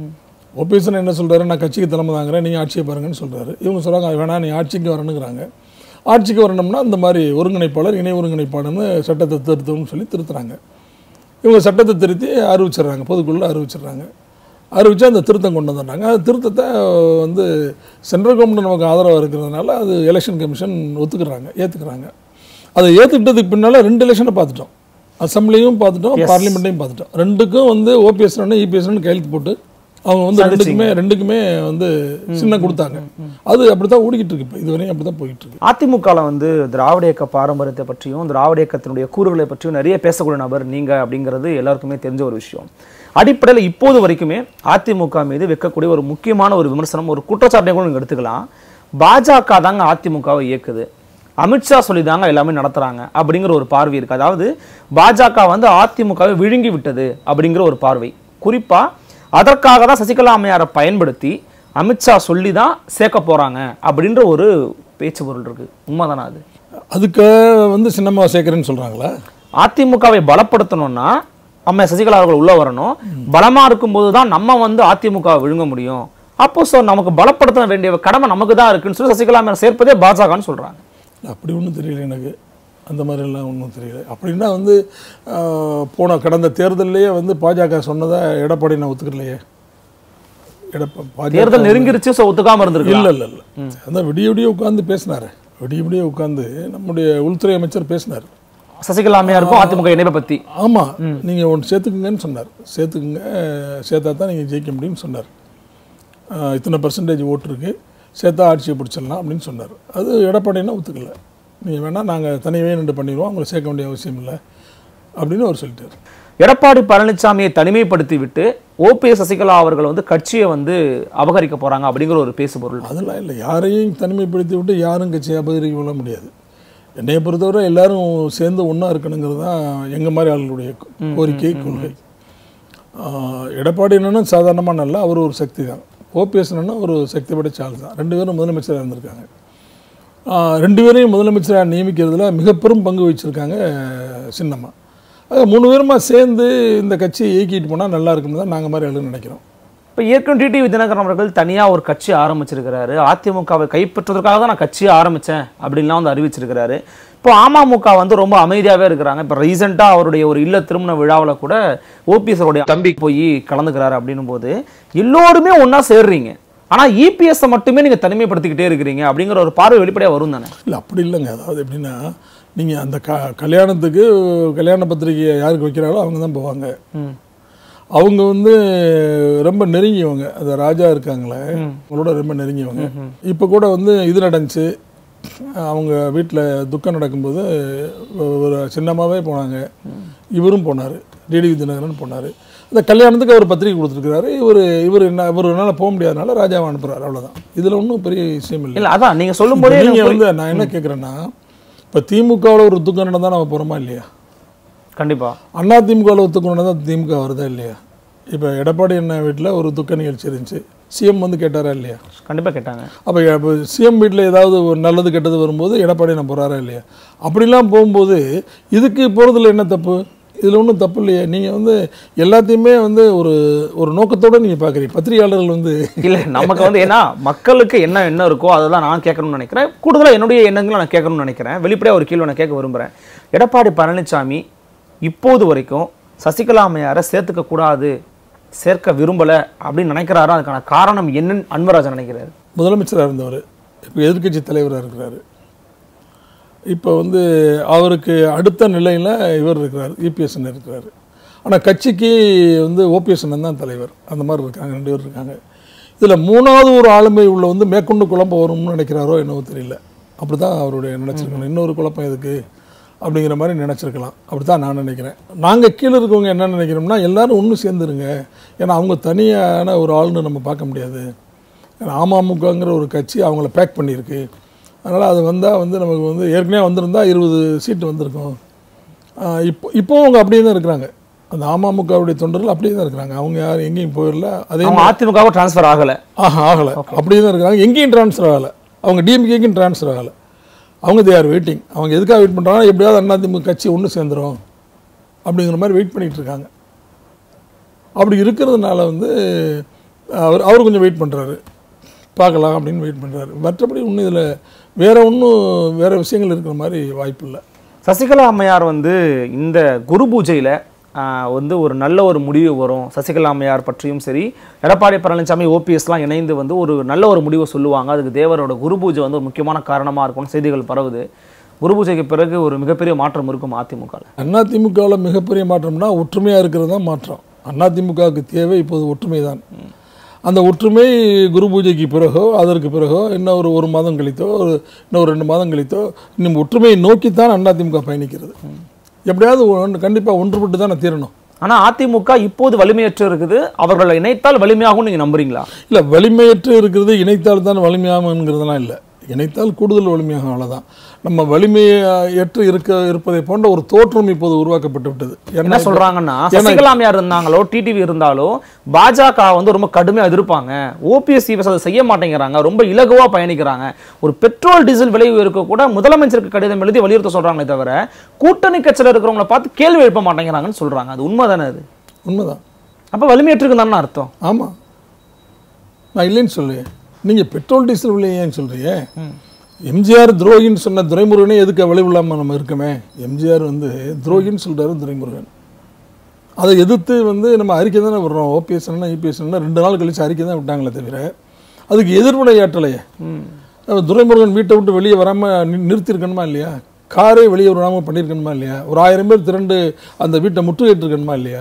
ஓபிஎஸ் என்ன சொல்கிறாரு நான் கட்சிக்கு தலைமை தாங்கிறேன் நீங்கள் ஆட்சியை பாருங்கன்னு சொல்கிறாரு இவங்க சொல்கிறாங்க வேணாம் நீ ஆட்சிக்கு வரணுங்கிறாங்க ஆட்சிக்கு வரணும்னா இந்த மாதிரி ஒருங்கிணைப்பாளர் இணை ஒருங்கிணைப்பாளர்னு சட்டத்தை திருத்தணும்னு சொல்லி திருத்துறாங்க இவங்க சட்டத்தை திருத்தி அறிவிச்சிடுறாங்க பொதுக்குழுல அறிவிச்சிடுறாங்க அறிவிச்சு அந்த திருத்தம் கொண்டு வந்துடுறாங்க அந்த திருத்தத்தை வந்து சென்ட்ரல் கவர்மெண்ட் நமக்கு ஆதரவாக இருக்கிறதுனால அது எலெக்ஷன் கமிஷன் ஒத்துக்கிறாங்க ஏற்றுக்கிறாங்க அதை ஏற்றுக்கிட்டதுக்கு பின்னால் ரெண்டு எலெக்ஷனை பார்த்துட்டோம் அசம்பிளியும் பார்த்துட்டோம் பார்லிமெண்ட்டையும் பார்த்துட்டோம் ரெண்டுக்கும் வந்து ஓபிஎஸ் இபிஎஸ் கையெழுத்து போட்டு அவங்க வந்து ரெண்டுக்குமே ரெண்டுக்குமே வந்து சின்னம் கொடுத்தாங்க அது அப்படி தான் ஓடிக்கிட்டு இருக்கு இப்போ இதுவரையும் அப்படி தான் போயிட்டு இருக்கு அதிமுகவில் வந்து திராவிட இயக்க பாரம்பரியத்தை பற்றியும் திராவிட இயக்கத்தினுடைய கூறுகளை பற்றியும் நிறைய பேசக்கூடிய நபர் நீங்க அப்படிங்கிறது எல்லாருக்குமே தெரிஞ்ச ஒரு விஷயம் அடிப்படையில் இப்போது வரைக்குமே அதிமுக மீது வைக்கக்கூடிய ஒரு முக்கியமான ஒரு விமர்சனம் ஒரு குற்றச்சாட்டை கூட நீங்க எடுத்துக்கலாம் பாஜக தாங்க அதிமுகவை இயக்குது அமித்ஷா சொல்லி தாங்க எல்லாமே நடத்துறாங்க அப்படிங்கிற ஒரு பார்வை இருக்கு அதாவது பாஜக வந்து அதிமுகவை விழுங்கி விட்டது அப்படிங்கிற ஒரு பார்வை குறிப்பா அதற்காக தான் சசிகலா அம்மையாரை பயன்படுத்தி அமித்ஷா சொல்லி தான் சேர்க்க போறாங்க அப்படின்ற ஒரு பேச்சு பொருள் இருக்கு உண்மைதானா அது அதுக்கு வந்து சின்னம்மா சேர்க்குறேன்னு சொல்கிறாங்களா அதிமுகவை பலப்படுத்தணும்னா அம்மா சசிகலா அவர்கள் உள்ள வரணும் பலமா இருக்கும்போது தான் நம்ம வந்து அதிமுகவை விழுங்க முடியும் அப்போ ஸோ நமக்கு பலப்படுத்த வேண்டிய கடமை நமக்கு தான் இருக்குன்னு சொல்லி சசிகலா அம்மையார் சேர்ப்பதே பாஜகன்னு சொல்றாங்க அப்படி ஒன்றும் தெரியல எனக்கு அந்த மாதிரிலாம் ஒன்றும் தெரியல அப்படின்னா வந்து ஆஹ், போன கடந்த தேர்தல்லையே வந்து பாஜக சொன்னதை எடப்பாடி நான் ஒத்துக்கலையே எடப்பா பாஜக தேர்தல் நெருங்கிருச்சு ஸோ ஒத்துக்காம இருந்திருக்கு இல்லை இல்லை இல்லை அந்த விடிய விடிய உட்காந்து பேசினாரு விடிய விடிய உட்காந்து நம்முடைய உள்துறை அமைச்சர் பேசினார் சசிகலா அம்மையாருக்கும் அதிமுக இணைப்பை பத்தி ஆமாம் நீங்கள் ஒன்று சேர்த்துக்குங்கன்னு சொன்னார் சேர்த்துக்குங்க சேர்த்தா தான் நீங்கள் ஜெயிக்க முடியும்னு சொன்னார் ஆஹ் இத்தனை பர்சன்டேஜ் ஓட்டு இருக்கு சேர்த்தா ஆட்சியை பிடிச்சிடலாம் அப்படின்னு சொன்னார் அது எடப்பாடினா ஒத்துக்கல நீங்கள் வேணால் நாங்கள் தனியாகவே நின்று பண்ணிடுவோம் அவங்களை சேர்க்க வேண்டிய அவசியம் இல்லை அப்படின்னு அவர் சொல்லிட்டார் எடப்பாடி பழனிசாமியை தனிமைப்படுத்தி விட்டு ஓபிஎஸ் சசிகலா அவர்கள் வந்து கட்சியை வந்து அபகரிக்க போறாங்க அப்படிங்கிற ஒரு பேசு பொருள் அதெல்லாம் இல்லை யாரையும் தனிமைப்படுத்தி விட்டு யாரும் கட்சியை அபகரிக்க கொள்ள முடியாது என்னைய பொறுத்தவரை எல்லாரும் சேர்ந்து ஒன்றா இருக்கணுங்கிறது தான் எங்கள் மாதிரி ஆளுடைய கோரிக்கை கொள்கை ஆஹ் எடப்பாடி என்னன்னா சாதாரணமான அல்ல அவர் ஒரு சக்தி தான் ஓபிஎஸ் என்னன்னா ஒரு சக்தி படைச்ச ஆள் தான் ரெண்டு பேரும் முதலமைச்சராக இருந்திருக்காங்க ஆஹ் ரெண்டு பேரையும் முதலமைச்சராக நியமிக்கிறதுல மிக பெரும் பங்கு வச்சுருக்காங்க சின்னம்மா அது மூணு பேருமா சேர்ந்து இந்த கட்சியை இயக்கிட்டு போனால் நல்லா இருக்கும்னு தான் நாங்கள் மாதிரி ஆளுன்னு நினைக்கிறோம் இப்போ ஏற்கனவே டிடிவி தினகரன் அவர்கள் தனியா ஒரு கட்சி ஆரம்பிச்சிருக்கிறாரு அதிமுகவை கைப்பற்றுவதற்காக தான் நான் கட்சியை ஆரம்பிச்சேன் அப்படின்லாம் வந்து அறிவிச்சிருக்கிறாரு இப்போ அமமுக வந்து ரொம்ப அமைதியாவே இருக்கிறாங்க இப்போ ரீசெண்டாக அவருடைய ஒரு இல்ல திருமண விழாவில் கூட ஓபிஎஸ் அவருடைய தம்பி போய் கலந்துக்கிறாரு அப்படின்னும் போது எல்லோருமே ஒண்ணா சேர்றீங்க ஆனா இபிஎஸ் மட்டுமே நீங்க தனிமைப்படுத்திக்கிட்டே இருக்கிறீங்க அப்படிங்கிற ஒரு பார்வை வெளிப்படையா வரும் தானே இல்லை அப்படி இல்லைங்க அதாவது எப்படின்னா நீங்கள் அந்த க கல்யாணத்துக்கு கல்யாண பத்திரிக்கையை யாருக்கு வைக்கிறாங்களோ அவங்க தான் போவாங்க அவங்க வந்து ரொம்ப நெருங்கியவங்க அந்த ராஜா இருக்காங்களே அவங்களோட ரொம்ப நெருங்கியவங்க இப்போ கூட வந்து இது நடந்துச்சு அவங்க வீட்டில் துக்கம் நடக்கும்போது ஒரு சின்னமாகவே போனாங்க இவரும் போனார் டிடி தினகரன் போனார் அந்த கல்யாணத்துக்கு அவர் பத்திரிக்கை கொடுத்துருக்காரு இவர் இவர் என்ன இவருனால போக முடியாதனால ராஜாவை அனுப்புறாரு அவ்வளவுதான் இதுல ஒன்றும் பெரிய விஷயம் இல்லை இல்ல அதான் நீங்க சொல்லும் போதே நீங்க எனக்கு வந்து நான் என்ன கேட்குறேன்னா இப்போ திமுகவில் ஒரு துக்கம் நடந்தா நம்ம போகிறோமா இல்லையா கண்டிப்பா அண்ணா திமுகவில் ஒரு துக்கம் நடந்தா திமுக வருதா இல்லையா இப்போ எடப்பாடி அண்ணா வீட்டில் ஒரு துக்க நிகழ்ச்சி இருந்துச்சு சிஎம் வந்து கேட்டாரா இல்லையா கண்டிப்பா கேட்டாங்க அப்போ சிஎம் வீட்டில் ஏதாவது ஒரு நல்லது கெட்டது வரும்போது எடப்பாடி நான் போகிறாரா இல்லையா அப்படிலாம் போகும்போது இதுக்கு போகிறதுல என்ன தப்பு இதில் ஒன்றும் தப்பு இல்லையே நீங்கள் வந்து எல்லாத்தையுமே வந்து ஒரு ஒரு நோக்கத்தோடு நீங்கள் பார்க்குறீங்க பத்திரிகையாளர்கள் வந்து இல்ல நமக்கு வந்து ஏன்னா மக்களுக்கு என்ன எண்ணம் இருக்கோ அதை தான் நான் கேட்கணும்னு நினைக்கிறேன் கூடுதலா என்னுடைய எண்ணங்களை நான் கேட்கணும்னு நினைக்கிறேன் வெளிப்படையா ஒரு கேள்வி நான் கேட்க விரும்புறேன் எடப்பாடி பழனிசாமி இப்போது வரைக்கும் சசிகலா அம்மையாரை சேர்த்துக்க கூடாது சேர்க்க விரும்பல அப்படின்னு நினைக்கிறாரோ அதுக்கான காரணம் என்னன்னு அன்பராஜன் நினைக்கிறாரு முதலமைச்சராக இருந்தவர் இப்போ எதிர்க்கட்சி தலைவராக இருக்கிறாரு இப்போ வந்து அவருக்கு அடுத்த நிலையில் இவர் இருக்கிறார் இபிஎஸ் இருக்கிறாரு ஆனால் கட்சிக்கு வந்து ஓபிஎஸ் தான் தலைவர் அந்த மாதிரி இருக்காங்க ரெண்டு பேர் இருக்காங்க இதில் மூணாவது ஒரு ஆளுமை உள்ள வந்து மேற்கொண்டு குழப்பம் வரும்னு நினைக்கிறாரோ என்னவோ தெரியல அப்படி தான் அவருடைய நினச்சிருக்கணும் இன்னொரு குழப்பம் எதுக்கு அப்படிங்கிற மாதிரி நினச்சிருக்கலாம் அப்படி தான் நான் நினைக்கிறேன் நாங்கள் கீழே இருக்கவங்க என்ன நினைக்கிறோம்னா எல்லாரும் ஒன்று சேர்ந்துருங்க ஏன்னா அவங்க தனியான ஒரு ஆள்னு நம்ம பார்க்க முடியாது ஏன்னா அமமுகங்கிற ஒரு கட்சி அவங்கள பேக் பண்ணியிருக்கு அதனால் அது வந்தால் வந்து நமக்கு வந்து ஏற்கனவே வந்திருந்தா இருபது சீட்டு வந்திருக்கும் ஆஹ் இப்போ இப்போ அவங்க அப்படியே தான் இருக்கிறாங்க அந்த அமமுகவுடைய தொண்டர்கள் அப்படியே தான் இருக்கிறாங்க அவங்க யாரும் எங்கேயும் போயிடல அதே அவங்க அதிமுகவும் டிரான்ஸ்ஃபர் ஆகல ஆஹா ஆகலை அப்படியே தான் இருக்கிறாங்க எங்கேயும் ட்ரான்ஸ்ஃபர் ஆகலை அவங்க டிஎம்கேக்கும் ட்ரான்ஸ்ஃபர் ஆகலை அவங்க தே ஆர் வெயிட்டிங் அவங்க எதுக்காக வெயிட் பண்ணுறாங்கன்னா எப்படியாவது அதிமுக கட்சி ஒன்று சேர்ந்துரும் அப்படிங்கிற மாதிரி வெயிட் பண்ணிட்டு இருக்காங்க அப்படி இருக்கிறதுனால வந்து அவர் அவர் கொஞ்சம் வெயிட் பண்ணுறாரு பார்க்கலாம் அப்படின்னு வெயிட் பண்ணுறாரு மற்றபடி ஒன்றும் இதில் வேற ஒன்றும் வேற விஷயங்கள் இருக்கிற மாதிரி வாய்ப்பு இல்லை சசிகலா அம்மையார் வந்து இந்த குரு பூஜையில ஆஹ், வந்து ஒரு நல்ல ஒரு முடிவு வரும் சசிகலா அம்மையார் பற்றியும் சரி எடப்பாடி பழனிசாமி ஓபிஎஸ்லாம் இணைந்து வந்து ஒரு நல்ல ஒரு முடிவை சொல்லுவாங்க அதுக்கு தேவரோட குரு பூஜை வந்து ஒரு முக்கியமான காரணமா இருக்கும்னு செய்திகள் பரவுது குரு பூஜைக்கு பிறகு ஒரு மிகப்பெரிய மாற்றம் இருக்கும் அதிமுகவில் அதிமுகவில் மிகப்பெரிய மாற்றம்னா ஒற்றுமையாக இருக்கிறது தான் மாற்றம் அதிமுகவுக்கு தேவை இப்போது ஒற்றுமை தான் அந்த ஒற்றுமை குரு பூஜைக்கு பிறகோ அதற்கு பிறகோ இன்னும் ஒரு ஒரு மாதம் கழித்தோ ஒரு இன்னும் ஒரு ரெண்டு மாதம் கழித்தோ இன்னும் ஒற்றுமையை நோக்கித்தான் அதிமுக பயணிக்கிறது எப்படியாவது ஒன்று கண்டிப்பாக ஒன்றுபட்டு தானே தீரணும் ஆனா அதிமுக இப்போது வலிமையற்று இருக்குது அவர்களை இணைத்தால் வலிமையாகும் நீங்க நம்புறீங்களா இல்லை வலிமையற்று இருக்கிறது இணைத்தால் தான் வலிமையாகுங்கிறதுலாம் இல்லை இணைத்தால் கூடுதல் வலிமையாகும் அவ்வளோதான் நம்ம வலிமையற்று இருக்க இருப்பதை போன்ற ஒரு தோற்றம் இப்போது உருவாக்கப்பட்டு விட்டது என்ன ஏன்னா சொல்றாங்கன்னா ஏன்னா சசிகலா அம்மையார் இருந்தாங்களோ டிடிவி இருந்தாலோ பாஜக வந்து ரொம்ப கடுமையா எதிர்ப்பாங்க ஓபிஎஸ் அதை செய்ய மாட்டேங்கிறாங்க ரொம்ப இலகுவா பயணிக்கிறாங்க ஒரு பெட்ரோல் டீசல் விலை உயர்வுக்கு கூட முதலமைச்சருக்கு கடிதம் எழுதி வலியுறுத்த சொல்றாங்களே தவிர கூட்டணி கட்சியில் இருக்கிறவங்கள பார்த்து கேள்வி எழுப்ப மாட்டேங்கிறாங்கன்னு சொல்றாங்க அது உண்மைதானே அது உண்மைதான் அப்ப வலிமையற்றுக்கு தானே அர்த்தம் ஆமாம் நான் இல்லைன்னு சொல்லு நீங்கள் பெட்ரோல் டீசல் விலை ஏன் சொல்கிறீங்க எம்ஜிஆர் துரோகின்னு சொன்ன துரைமுருகனே எதுக்கு விளைவு இல்லாமல் நம்ம இருக்கமே எம்ஜிஆர் வந்து துரோகின்னு சொல்றாரு துரைமுருகன் அதை எதிர்த்து வந்து நம்ம அறிக்கை தானே விடுறோம் ஓபிஎஸ் இபிஎஸ் ரெண்டு நாள் கழிச்சு அறிக்கை தான் விட்டாங்களே தவிர அதுக்கு எதிர்வினை ஆற்றலையே அஹ் துரைமுருகன் வீட்டை விட்டு வெளியே வராமல் நிறுத்தியிருக்கணுமா இல்லையா காரே வெளியே விடாமல் பண்ணியிருக்கணுமா இல்லையா ஒரு ஆயிரம் பேர் திரண்டு அந்த வீட்டை முற்றுகையிட்டு இருக்கணுமா இல்லையா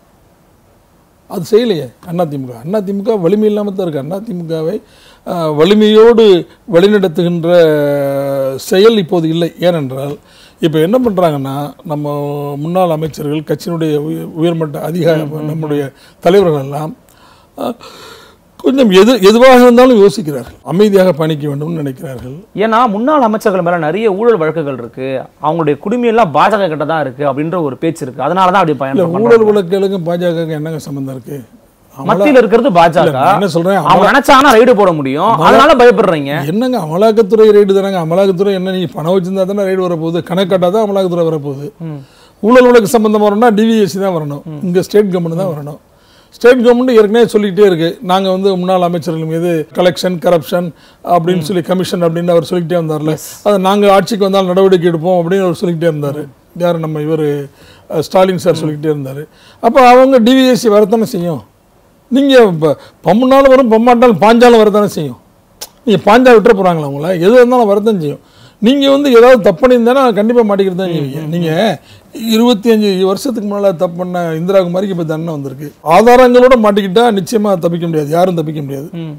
அது செய்யலையே அதிமுக அதிமுக வலிமை இல்லாமல் தான் இருக்கு அதிமுகவை வலிமையோடு வழிநடத்துகின்ற செயல் இப்போது இல்லை ஏனென்றால் இப்போ என்ன பண்ணுறாங்கன்னா நம்ம முன்னாள் அமைச்சர்கள் கட்சியினுடைய உய- உயர்மட்ட அதிகார நம்முடைய தலைவர்கள் எல்லாம் அஹ், கொஞ்சம் எது எதுவாக இருந்தாலும் யோசிக்கிறார்கள் அமைதியாக பயணிக்க வேண்டும்னு நினைக்கிறார்கள் ஏன்னா முன்னாள் அமைச்சர்கள் மேல நிறைய ஊழல் வழக்குகள் இருக்கு அவங்களுடைய குடுமையெல்லாம் பாஜக கிட்ட தான் இருக்கு அப்படின்ற ஒரு பேச்சு இருக்கு அதனால தான் அப்படி இல்லை பயணம் ஊழல் பண்றாங்க. வழக்குகளுக்கும் பாஜக என்னங்க சம்பந்தம் இருக்கு அமலா- மத்தியில இருக்கிறது பாஜக இல்ல, நான் என்ன சொல்றேன் அவங்க நினைச்சாங்கன்னா ரைடு போட முடியும் அதனால பயப்படுறீங்க என்னங்க அமலாக்கத்துறை ரைடு தானங்க அமலாக்கத்துறை என்ன நீ பணம் வச்சிருந்தா தானே ரைடு வரப்போகுது கணக்காட்டா தான் அமலாக்கத்துறை வரப்போகுது ஊழல் வழக்கு சம்பந்தம் வரணும்னா டிவிஎஸ்சி தான் வரணும் இங்க ஸ்டேட் கவர்மெண்ட் தான் வரணும் ஸ்டேட் கவர்மெண்ட் ஏற்கனவே சொல்லிக்கிட்டே இருக்கு நாங்க வந்து முன்னாள் அமைச்சர்கள் மீது கலெக்ஷன் கரப்ஷன் அப்படின்னு சொல்லி கமிஷன் அப்படின்னு அவர் சொல்லிக்கிட்டே வந்தார்ல அதை நாங்க ஆட்சிக்கு வந்தால் நடவடிக்கை எடுப்போம் அப்படின்னு அவர் சொல்லிக்கிட்டே இருந்தாரு யார் நம்ம இவர் ஸ்டாலின் சார் சொல்லிக்கிட்டே இருந்தாரு அப்போ அவங்க டிவிஎஸ்சி வரத்தானே செய்யும் நீங்க இப்போ பம்முனாலும் வரும் பம்மாட்டாலும் பாஞ்சாலும் வரத்தானே செய்யும் நீங்கள் பாஞ்சா விட்டுற போகிறாங்களா உங்களை எது இருந்தாலும் வரதான் செய்யும் நீங்கள் வந்து ஏதாவது தப்பு பண்ணியிருந்தா கண்டிப்பாக மாட்டிக்கிறது தான் செய்வீங்க நீங்கள் இருபத்தி அஞ்சு வருஷத்துக்கு முன்னால் தப்பு பண்ண இந்திரா குமாரிக்கு இப்போ தண்டனை வந்திருக்கு ஆதாரங்களோட மாட்டிக்கிட்டா நிச்சயமாக தப்பிக்க முடியாது யாரும் தப்பிக்க முடியாது ம்.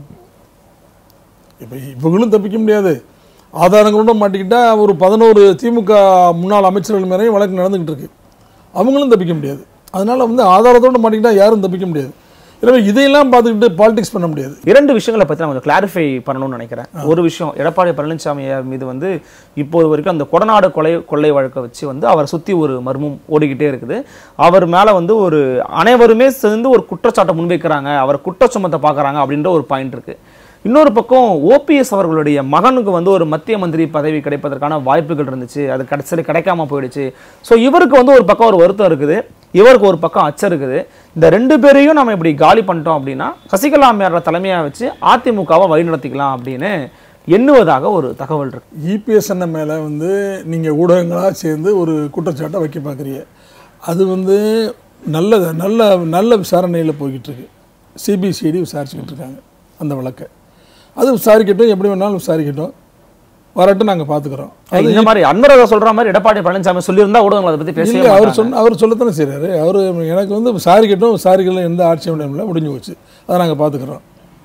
இப்போ இவங்களும் தப்பிக்க முடியாது ஆதாரங்களோட மாட்டிக்கிட்டா ஒரு பதினோரு திமுக முன்னாள் அமைச்சர்கள் மேலேயும் வழக்கு நடந்துகிட்டு இருக்கு அவங்களும் தப்பிக்க முடியாது அதனால வந்து ஆதாரத்தோட மாட்டிக்கிட்டா யாரும் தப்பிக்க முடியாது எனவே இதையெல்லாம் பார்த்துக்கிட்டு பாலிடிக்ஸ் பண்ண முடியாது இரண்டு விஷயங்களை பத்தி நான் கொஞ்சம் கிளாரிஃபை பண்ணணும்னு நினைக்கிறேன் ஒரு விஷயம் எடப்பாடி பழனிசாமி மீது வந்து இப்போது வரைக்கும் அந்த கொடநாடு கொலை கொள்ளை வழக்கை வச்சு வந்து அவரை சுத்தி ஒரு மர்மம் ஓடிக்கிட்டே இருக்குது அவர் மேல வந்து ஒரு அனைவருமே சேர்ந்து ஒரு குற்றச்சாட்டை முன்வைக்கிறாங்க அவர் குற்றச்சுமத்தை பார்க்கறாங்க அப்படின்ற ஒரு பாயிண்ட் இருக்கு இன்னொரு பக்கம் ஓபிஎஸ் அவர்களுடைய மகனுக்கு வந்து ஒரு மத்திய மந்திரி பதவி கிடைப்பதற்கான வாய்ப்புகள் இருந்துச்சு அது கடைசியில் கிடைக்காம போயிடுச்சு ஸோ இவருக்கு வந்து ஒரு பக்கம் ஒரு வருத்தம் இருக்குது இவருக்கு ஒரு பக்கம் அச்சம் இருக்குது இந்த ரெண்டு பேரையும் நம்ம இப்படி காலி பண்ணிட்டோம் அப்படின்னா சசிகலா அம்மையார தலைமையாக வச்சு அதிமுகவை வழிநடத்திக்கலாம் அப்படின்னு எண்ணுவதாக ஒரு தகவல் இருக்கு இபிஎஸ் அண்ணன் மேலே வந்து நீங்கள் ஊடகங்களாக சேர்ந்து ஒரு குற்றச்சாட்டை வைக்க பார்க்குறீங்க அது வந்து நல்ல நல்ல நல்ல விசாரணையில் போய்கிட்டு இருக்கு சிபிசிஐடி விசாரிச்சுக்கிட்டு இருக்காங்க அந்த வழக்கை அது விசாரிக்கட்டும் எப்படி வேணாலும் விசாரிக்கட்டும் வரட்டும் நாங்கள் பார்த்துக்குறோம் இந்த மாதிரி அன்பரக சொல்ற மாதிரி எடப்பாடி பழனிசாமி சொல்லியிருந்தா ஊடகங்கள் அதை பத்தி பேசவே இல்லை அவர் மாட்டாங்க. சொன்ன அவர் சொல்லத்தானே செய்கிறாரு அவர் எனக்கு வந்து விசாரிக்கட்டும் விசாரிக்கல எந்த ஆட்சியும் இல்லை முடிஞ்சு போச்சு அதை நாங்கள் பார்த்துக்குறோம்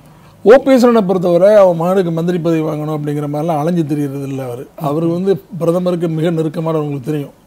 ஓபிஎஸ் பொறுத்தவரை அவன் மகனுக்கு மந்திரி பதவி வாங்கணும் அப்படிங்கிற மாதிரிலாம் அலைஞ்சு தெரியறது இல்லை அவர் அவர் வந்து பிரதமருக்கு மிக நெருக்கமான உங்களுக்கு தெரியும்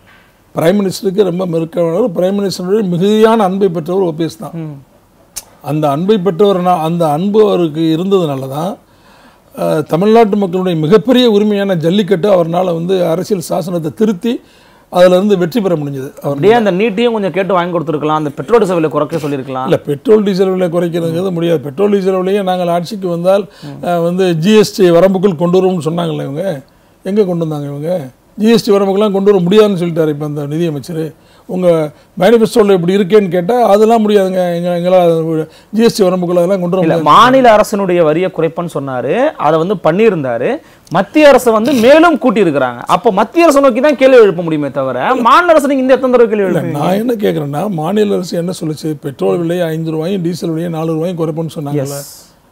பிரைம் மினிஸ்டருக்கு ரொம்ப நெருக்கமானவர் பிரைம் மினிஸ்டருடைய மிகுதியான அன்பை பெற்றவர் ஓபிஎஸ் தான் ம். அந்த அன்பை பெற்றவர்னா அந்த அன்பு அவருக்கு இருந்ததுனால தான் அஹ், தமிழ்நாட்டு மக்களுடைய மிகப்பெரிய உரிமையான ஜல்லிக்கட்டு அவர்னால வந்து அரசியல் சாசனத்தை திருத்தி அதுல இருந்து வெற்றி பெற முடிஞ்சது அவர் அப்படியே அந்த நீட்டையும் கொஞ்சம் கேட்டு வாங்கி கொடுத்துருக்கலாம் அந்த பெட்ரோல் செலவில் குறைக்க சொல்லியிருக்கலாம் இல்ல பெட்ரோல் டீசல் விலை குறைக்கிறதுங்கிறது முடியாது பெட்ரோல் டீசல் விலையை நாங்கள் ஆட்சிக்கு வந்தால் அஹ், வந்து ஜிஎஸ்டி வரம்புக்குள் கொண்டு வருவோம்னு சொன்னாங்கல்ல இவங்க எங்கே கொண்டு வந்தாங்க இவங்க ஜிஎஸ்டி வரம்புக்கெல்லாம் கொண்டு வர முடியாதுன்னு சொல்லிட்டாரு இப்போ அந்த நிதியமைச்சர் உங்கள் மேனிஃபெஸ்டோவில் இப்படி இருக்கேன்னு கேட்டால் அதெல்லாம் முடியாதுங்க எங்க எங்களால் ஜிஎஸ்டி வரம்புக்குள்ள அதெல்லாம் கொண்டு வர இல்ல முடியாது மாநில அரசினுடைய வரியை குறைப்பன்னு சொன்னாரு அதை வந்து பண்ணியிருந்தாரு மத்திய அரசு வந்து மேலும் கூட்டி இருக்கிறாங்க அப்போ மத்திய அரசு நோக்கி தான் கேள்வி எழுப்ப முடியுமே தவிர மாநில அரசு நீங்க இந்த எத்தனை தடவை கேள்வி இல்ல, எழுப்பீங்க நான் என்ன கேட்குறேன்னா மாநில அரசு என்ன சொல்லுச்சு பெட்ரோல் விலையை ஐந்து ரூபாயும் டீசல் விலையை நாலு ரூபாயும் குறைப்போம்னு சொன்னாங்கல்ல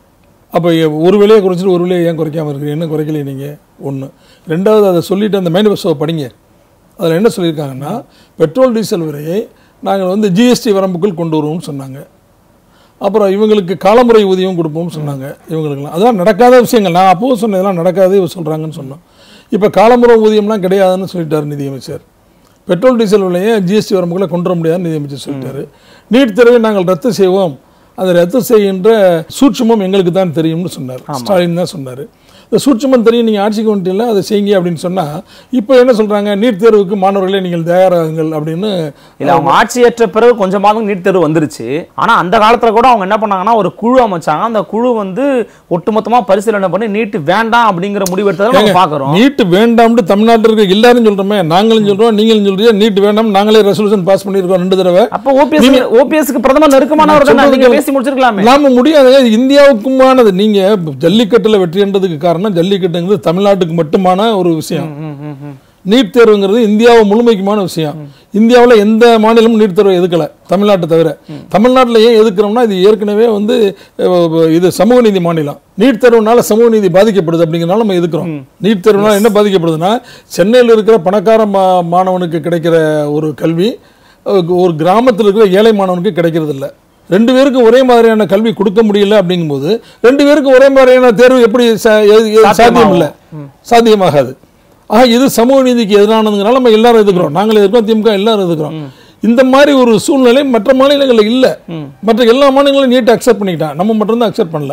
அப்போ ஒரு விலையை குறைச்சிட்டு ஒரு விலையை ஏன் குறைக்காம இருக்கிறீங்க என்ன குறைக்கலையே நீங்கள் ஒன்று ரெண்டாவது அதை சொல்லிட்டு அந்த மேனிஃபெஸ்டோவை படிங்க அதில் என்ன சொல்லியிருக்காங்கன்னா பெட்ரோல் டீசல் விலையை நாங்கள் வந்து ஜிஎஸ்டி வரம்புக்குள் கொண்டு வருவோம்னு சொன்னாங்க அப்புறம் இவங்களுக்கு காலமுறை ஊதியம் கொடுப்போம்னு சொன்னாங்க இவங்களுக்குலாம் அதெல்லாம் நடக்காத விஷயங்கள் நான் அப்போது சொன்னேன் இதெல்லாம் நடக்காது இவங்க சொல்கிறாங்கன்னு சொன்னோம் இப்போ காலமுறை ஊதியம்லாம் கிடையாதுன்னு சொல்லிட்டார் நிதியமைச்சர் பெட்ரோல் டீசல் விலையை ஜிஎஸ்டி வரம்புக்குள்ள கொண்டு வர முடியாதுன்னு நிதியமைச்சர் சொல்லிட்டாரு நீட் தேர்வை நாங்கள் ரத்து செய்வோம் அதை ரத்து செய்கின்ற சூட்சுமம் எங்களுக்கு தான் தெரியும்னு சொன்னார் ஸ்டாலின் தான் சொன்னார் இந்த சூட்சுமம் தெரியும் நீங்கள் ஆட்சிக்கு வந்துட்டீங்களா அதை செய்யுங்க அப்படின்னு சொன்னால் இப்போ என்ன சொல்கிறாங்க நீட் தேர்வுக்கு மாணவர்களே நீங்கள் தயாராகுங்கள் அப்படின்னு இல்ல அவங்க ஆட்சி ஏற்ற பிறகு கொஞ்சமாவது நீட் தேர்வு வந்துருச்சு ஆனா அந்த காலத்துல கூட அவங்க என்ன பண்ணாங்கன்னா ஒரு குழு அமைச்சாங்க அந்த குழு வந்து ஒட்டுமொத்தமா பரிசீலனை பண்ணி நீட் வேண்டாம் அப்படிங்கிற முடிவு எடுத்ததை நம்ம பாக்குறோம் நீட் வேண்டாம்னு தமிழ்நாட்டில் இருக்க எல்லாரும் சொல்கிறோமே நாங்களும் சொல்கிறோம் நீங்களும் சொல்றீங்க நீட் வேண்டாம் நாங்களே ரெசல்யூஷன் பாஸ் பண்ணியிருக்கோம் ரெண்டு தடவை அப்ப ஓபிஎஸ் ஓபிஎஸ்க்கு பிரதமர் நெருக்கமானவர் தானே நீங்க பேசி முடிச்சிருக்கலாமே நாம முடியாதுங்க இது இந்தியாவுக்குமானது நீங்க ஜல்லிக்கட்டுல வெற்றி என்றதுக்கு காரணம் ஜல்லிக்கட்டுங்கிறது தமிழ்நாட்டுக்கு மட்டுமான ஒரு விஷயம் ம், ம், ம். நீட் தேர்வுங்கிறது இந்தியாவை முழுமைக்குமான விஷயம் இந்தியாவில் எந்த மாநிலமும் நீட் தேர்வை எதுக்கல தமிழ்நாட்டை தவிர தமிழ்நாட்டில் ஏன் எதுக்குறோம்னா இது ஏற்கனவே வந்து அஹ், இது சமூக நீதி மாநிலம் நீட் தேர்வுனால சமூக நீதி பாதிக்கப்படுது அப்படிங்கிறனால நம்ம எதுக்குறோம் நீட் தேர்வுனால என்ன பாதிக்கப்படுதுன்னா சென்னையில் இருக்கிற பணக்கார மா மாணவனுக்கு கிடைக்கிற ஒரு கல்வி அஹ், ஒரு கிராமத்தில் இருக்கிற ஏழை மாணவனுக்கு கிடைக்கிறது இல்ல ரெண்டு பேருக்கும் ஒரே மாதிரியான கல்வி கொடுக்க முடியல அப்படிங்கும்போது ரெண்டு பேருக்கும் ஒரே மாதிரியான தேர்வு எப்படி சா- எ- எ- சாத்தியம் இல்லை சாத்தியமாகாது ஆக இது சமூக நீதிக்கு எதிரானதுனால நம்ம எல்லாரும் எதுக்குறோம் நாங்கள் எதுக்கிறோம் திமுக எல்லாரும் எதுக்குறோம் இந்த மாதிரி ஒரு சூழ்நிலை மற்ற மாநிலங்களில் இல்ல மற்ற எல்லா மாநிலங்களும் நீட்டை அக்செப்ட் பண்ணிக்கிட்டான் நம்ம மட்டும்தான் அக்செப்ட் பண்ணல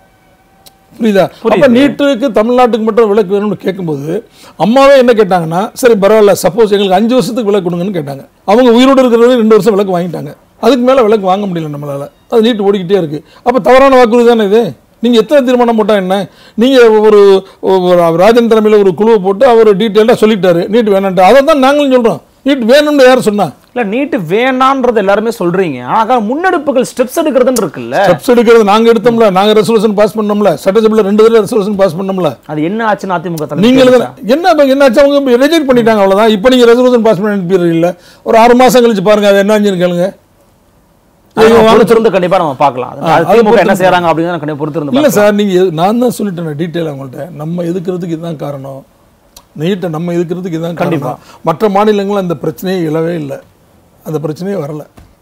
புரியுதா அப்ப நீட்டுக்கு தமிழ்நாட்டுக்கு மட்டும் விலக்கு வேணும்னு கேட்கும்போது அம்மாவே என்ன கேட்டாங்கன்னா சரி பரவாயில்ல சப்போஸ் எங்களுக்கு அஞ்சு வருஷத்துக்கு விலக்கு கொடுங்கன்னு கேட்டாங்க அவங்க உயிரோடு இருக்கிறது ரெண்டு வருஷம் விலக்கு வாங்கிட்டாங்க அதுக்கு மேல விலக்கு வாங்க முடியல நம்மளால அது நீட்டு ஓடிக்கிட்டே இருக்கு அப்ப தவறான வாக்குறுதி தானே இது நீங்க எத்தனை தீர்மானம் போட்டா என்ன நீங்க ஒரு ஒரு ராஜன் தலைமையில ஒரு குழுவை போட்டு அவர் டீட்டெயிலாக சொல்லிட்டாரு நீட் வேணான்ட்டு அதை தான் நாங்களும் சொல்றோம் நீட் வேணும்னு யார் சொன்னா இல்ல நீட்டு வேணான்றது எல்லாருமே சொல்றீங்க ஆனா அதான் முன்னெடுப்புகள் ஸ்டெப்ஸ் எடுக்கிறதுன்னு இருக்குல்ல ஸ்டெப்ஸ் எடுக்கிறது நாங்க எடுத்தோம்ல நாங்க ரெசல்யூஷன் பாஸ் பண்ணோம்ல சட்டசபையில் ரெண்டு தடவை ரெசல்யூஷன் பாஸ் பண்ணோம்ல அது என்ன ஆச்சுன்னு அதிமுக தலைமை நீங்க கேட்டுச்சா? எழுதுன- என்ன இப்ப என்னாச்சு அவங்க ரிஜெக்ட் பண்ணிட்டாங்க அவ்வளவுதான் இப்போ நீங்க ரெசல்யூஷன் பாஸ் பண்ணி அனுப்பிடுறீங்க ஒரு ஆறு மாசம் கழிச்சு பாருங்க அது என்னன்னு கேளுங்க அது இவங்க நம்ம வாங்க- பொறுத்திருந்து கண்டிப்பா நம்ம பார்க்கலாம் அது அது திமுக என்ன பொறுத்திருந்து செய்யறாங்க அப்படின்னு கண்டிப்பா பொறுத்திருந்து இல்ல பார்க்கலாம். சார் நீங்க எது- நான் தான் சொல்லிட்டேன் டீட்டெயில் அவங்கள்ட்ட நம்ம எதுக்குறதுக்கு இதுதான் காரணம் நீட்டை நம்ம எதுக்குறதுக்கு இதுதான் கண்டிப்பா மற்ற மாநிலங்கள் அந்த பிரச்சனையே இழவே இல்லை அந்த பிரச்சனையே வரல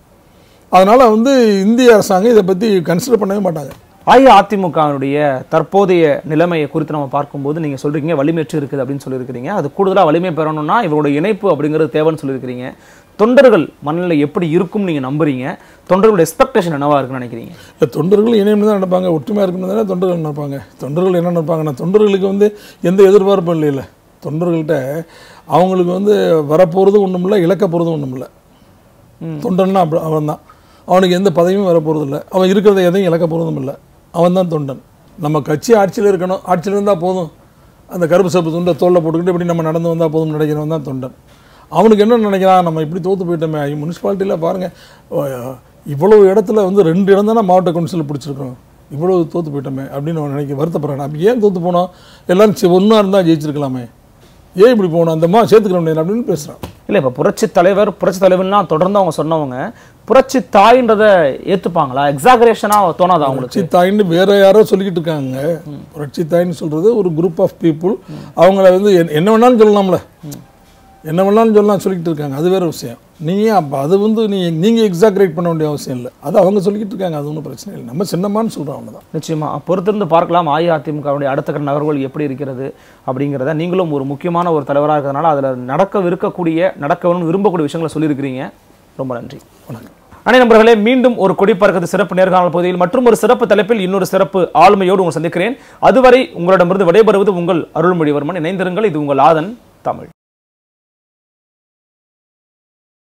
அதனால வந்து இந்திய அரசாங்கம் இதை பத்தி கன்சிடர் பண்ணவே மாட்டாங்க அஇஅதிமுகவினுடைய தற்போதைய நிலைமையை குறித்து நம்ம பார்க்கும்போது நீங்க சொல்றீங்க வலிமையற்று இருக்குது அப்படின்னு சொல்லியிருக்கிறீங்க அது கூடுதலா வலிமை பெறணும்னா இவரோட இணைப்பு அப்படிங்கிறது தேவைன்னு சொல்லியிருக்கிறீங்க தொண்டர்கள் மனநிலை எப்படி இருக்கும் நீங்க நம்புறீங்க தொண்டர்களோட எக்ஸ்பெக்டேஷன் என்னவா இருக்குன்னு நினைக்கிறீங்க இல்லை தொண்டர்கள் இணையம்னு தான் நினைப்பாங்க ஒற்றுமையாக இருக்கணும் தானே தொண்டர்கள் நினைப்பாங்க தொண்டர்கள் என்ன நினைப்பாங்கன்னா தொண்டர்களுக்கு வந்து எந்த எதிர்பார்ப்பும் இல்லைல்ல தொண்டர்கள்ட்ட அவங்களுக்கு வந்து வரப்போகிறதும் ஒன்றும் இல்லை இழக்க போகிறதும் ஒன்றும் இல்லை தொண்டன்னா அப்படி அவன் தான் அவனுக்கு எந்த பதவியும் வரப்போகிறது இல்லை அவன் இருக்கிறத எதையும் இழக்க போகிறதும் இல்லை அவன் தான் தொண்டன் நம்ம கட்சி ஆட்சியில் இருக்கணும் ஆட்சியில் இருந்தால் போதும் அந்த கருப்பு சப்பு துண்டை தோளில் போட்டுக்கிட்டு இப்படி நம்ம நடந்து வந்தால் போதும் நினைக்கிறவன் தான் தொண்டன் அவனுக்கு என்ன நினைக்கிறான் நம்ம இப்படி தோற்று போயிட்டோமே முனிசிபாலிட்டியில் பாருங்கள் இவ்வளவு இடத்துல வந்து ரெண்டு இடம் தானே மாவட்ட கவுன்சிலில் பிடிச்சிருக்கோம் இவ்வளவு தோற்று போயிட்டோமே அப்படின்னு அவன் நினைக்க வருத்தப்படுறான் அப்போ ஏன் தோற்று போனோம் எல்லாரும் ஒன்றா இருந்தால் ஜெயிச்சிருக்கலாமே ஏன் இப்படி போகணும் அந்தம்மா சேர்த்துக்கிற முடியாது அப்படின்னு பேசுகிறான் இல்ல இப்ப புரட்சி தலைவர் புரட்சி தலைவர்லாம் தொடர்ந்து அவங்க சொன்னவங்க புரட்சி தாயின்றத ஏத்துப்பாங்களா எக்ஸாகரேஷனா தோணாதா அவங்களுக்கு புரட்சி தாயின்னு வேற யாரோ சொல்லிக்கிட்டு இருக்காங்க புரட்சி தாயின்னு சொல்றது ஒரு குரூப் ஆஃப் பீப்புள் அவங்கள வந்து என்ன- என்ன வேணாலும் சொல்லலாம்ல என்ன வேணாலும் சொல்லலாம் சொல்லிக்கிட்டு இருக்காங்க அது வேற விஷயம் நீங்க அப்போ அது வந்து நீ நீங்க எக்ஸாக்ரேட் பண்ண வேண்டிய அவசியம் இல்லை அது அவங்க சொல்லிக்கிட்டு இருக்காங்க அது ஒன்றும் பிரச்சனை இல்லை நம்ம சின்னமான்னு சொல்றோம் அவ்வளோதான் நிச்சயமா பொறுத்திருந்து பார்க்கலாம் அஇஅதிமுகவுடைய அடுத்த கட்ட நகர்வுகள் எப்படி இருக்கிறது அப்படிங்கிறத நீங்களும் ஒரு முக்கியமான ஒரு தலைவராக இருக்கிறதுனால அதுல நடக்கவிருக்கக்கூடிய நடக்க வேணும்னு விரும்பக்கூடிய விஷயங்களை சொல்லியிருக்கிறீங்க ரொம்ப நன்றி வணக்கம் அனை நண்பர்களே மீண்டும் ஒரு கொடி பறக்கிறது சிறப்பு நேர்காணல் பகுதியில் மற்றும் ஒரு சிறப்பு தலைப்பில் இன்னொரு சிறப்பு ஆளுமையோடு உங்களை சந்திக்கிறேன் அதுவரை உங்களிடமிருந்து விடைபெறுவது உங்கள் அருள்மொழிவர்மன் இணைந்திருங்கள் இது உங்கள் ஆதன் தமிழ்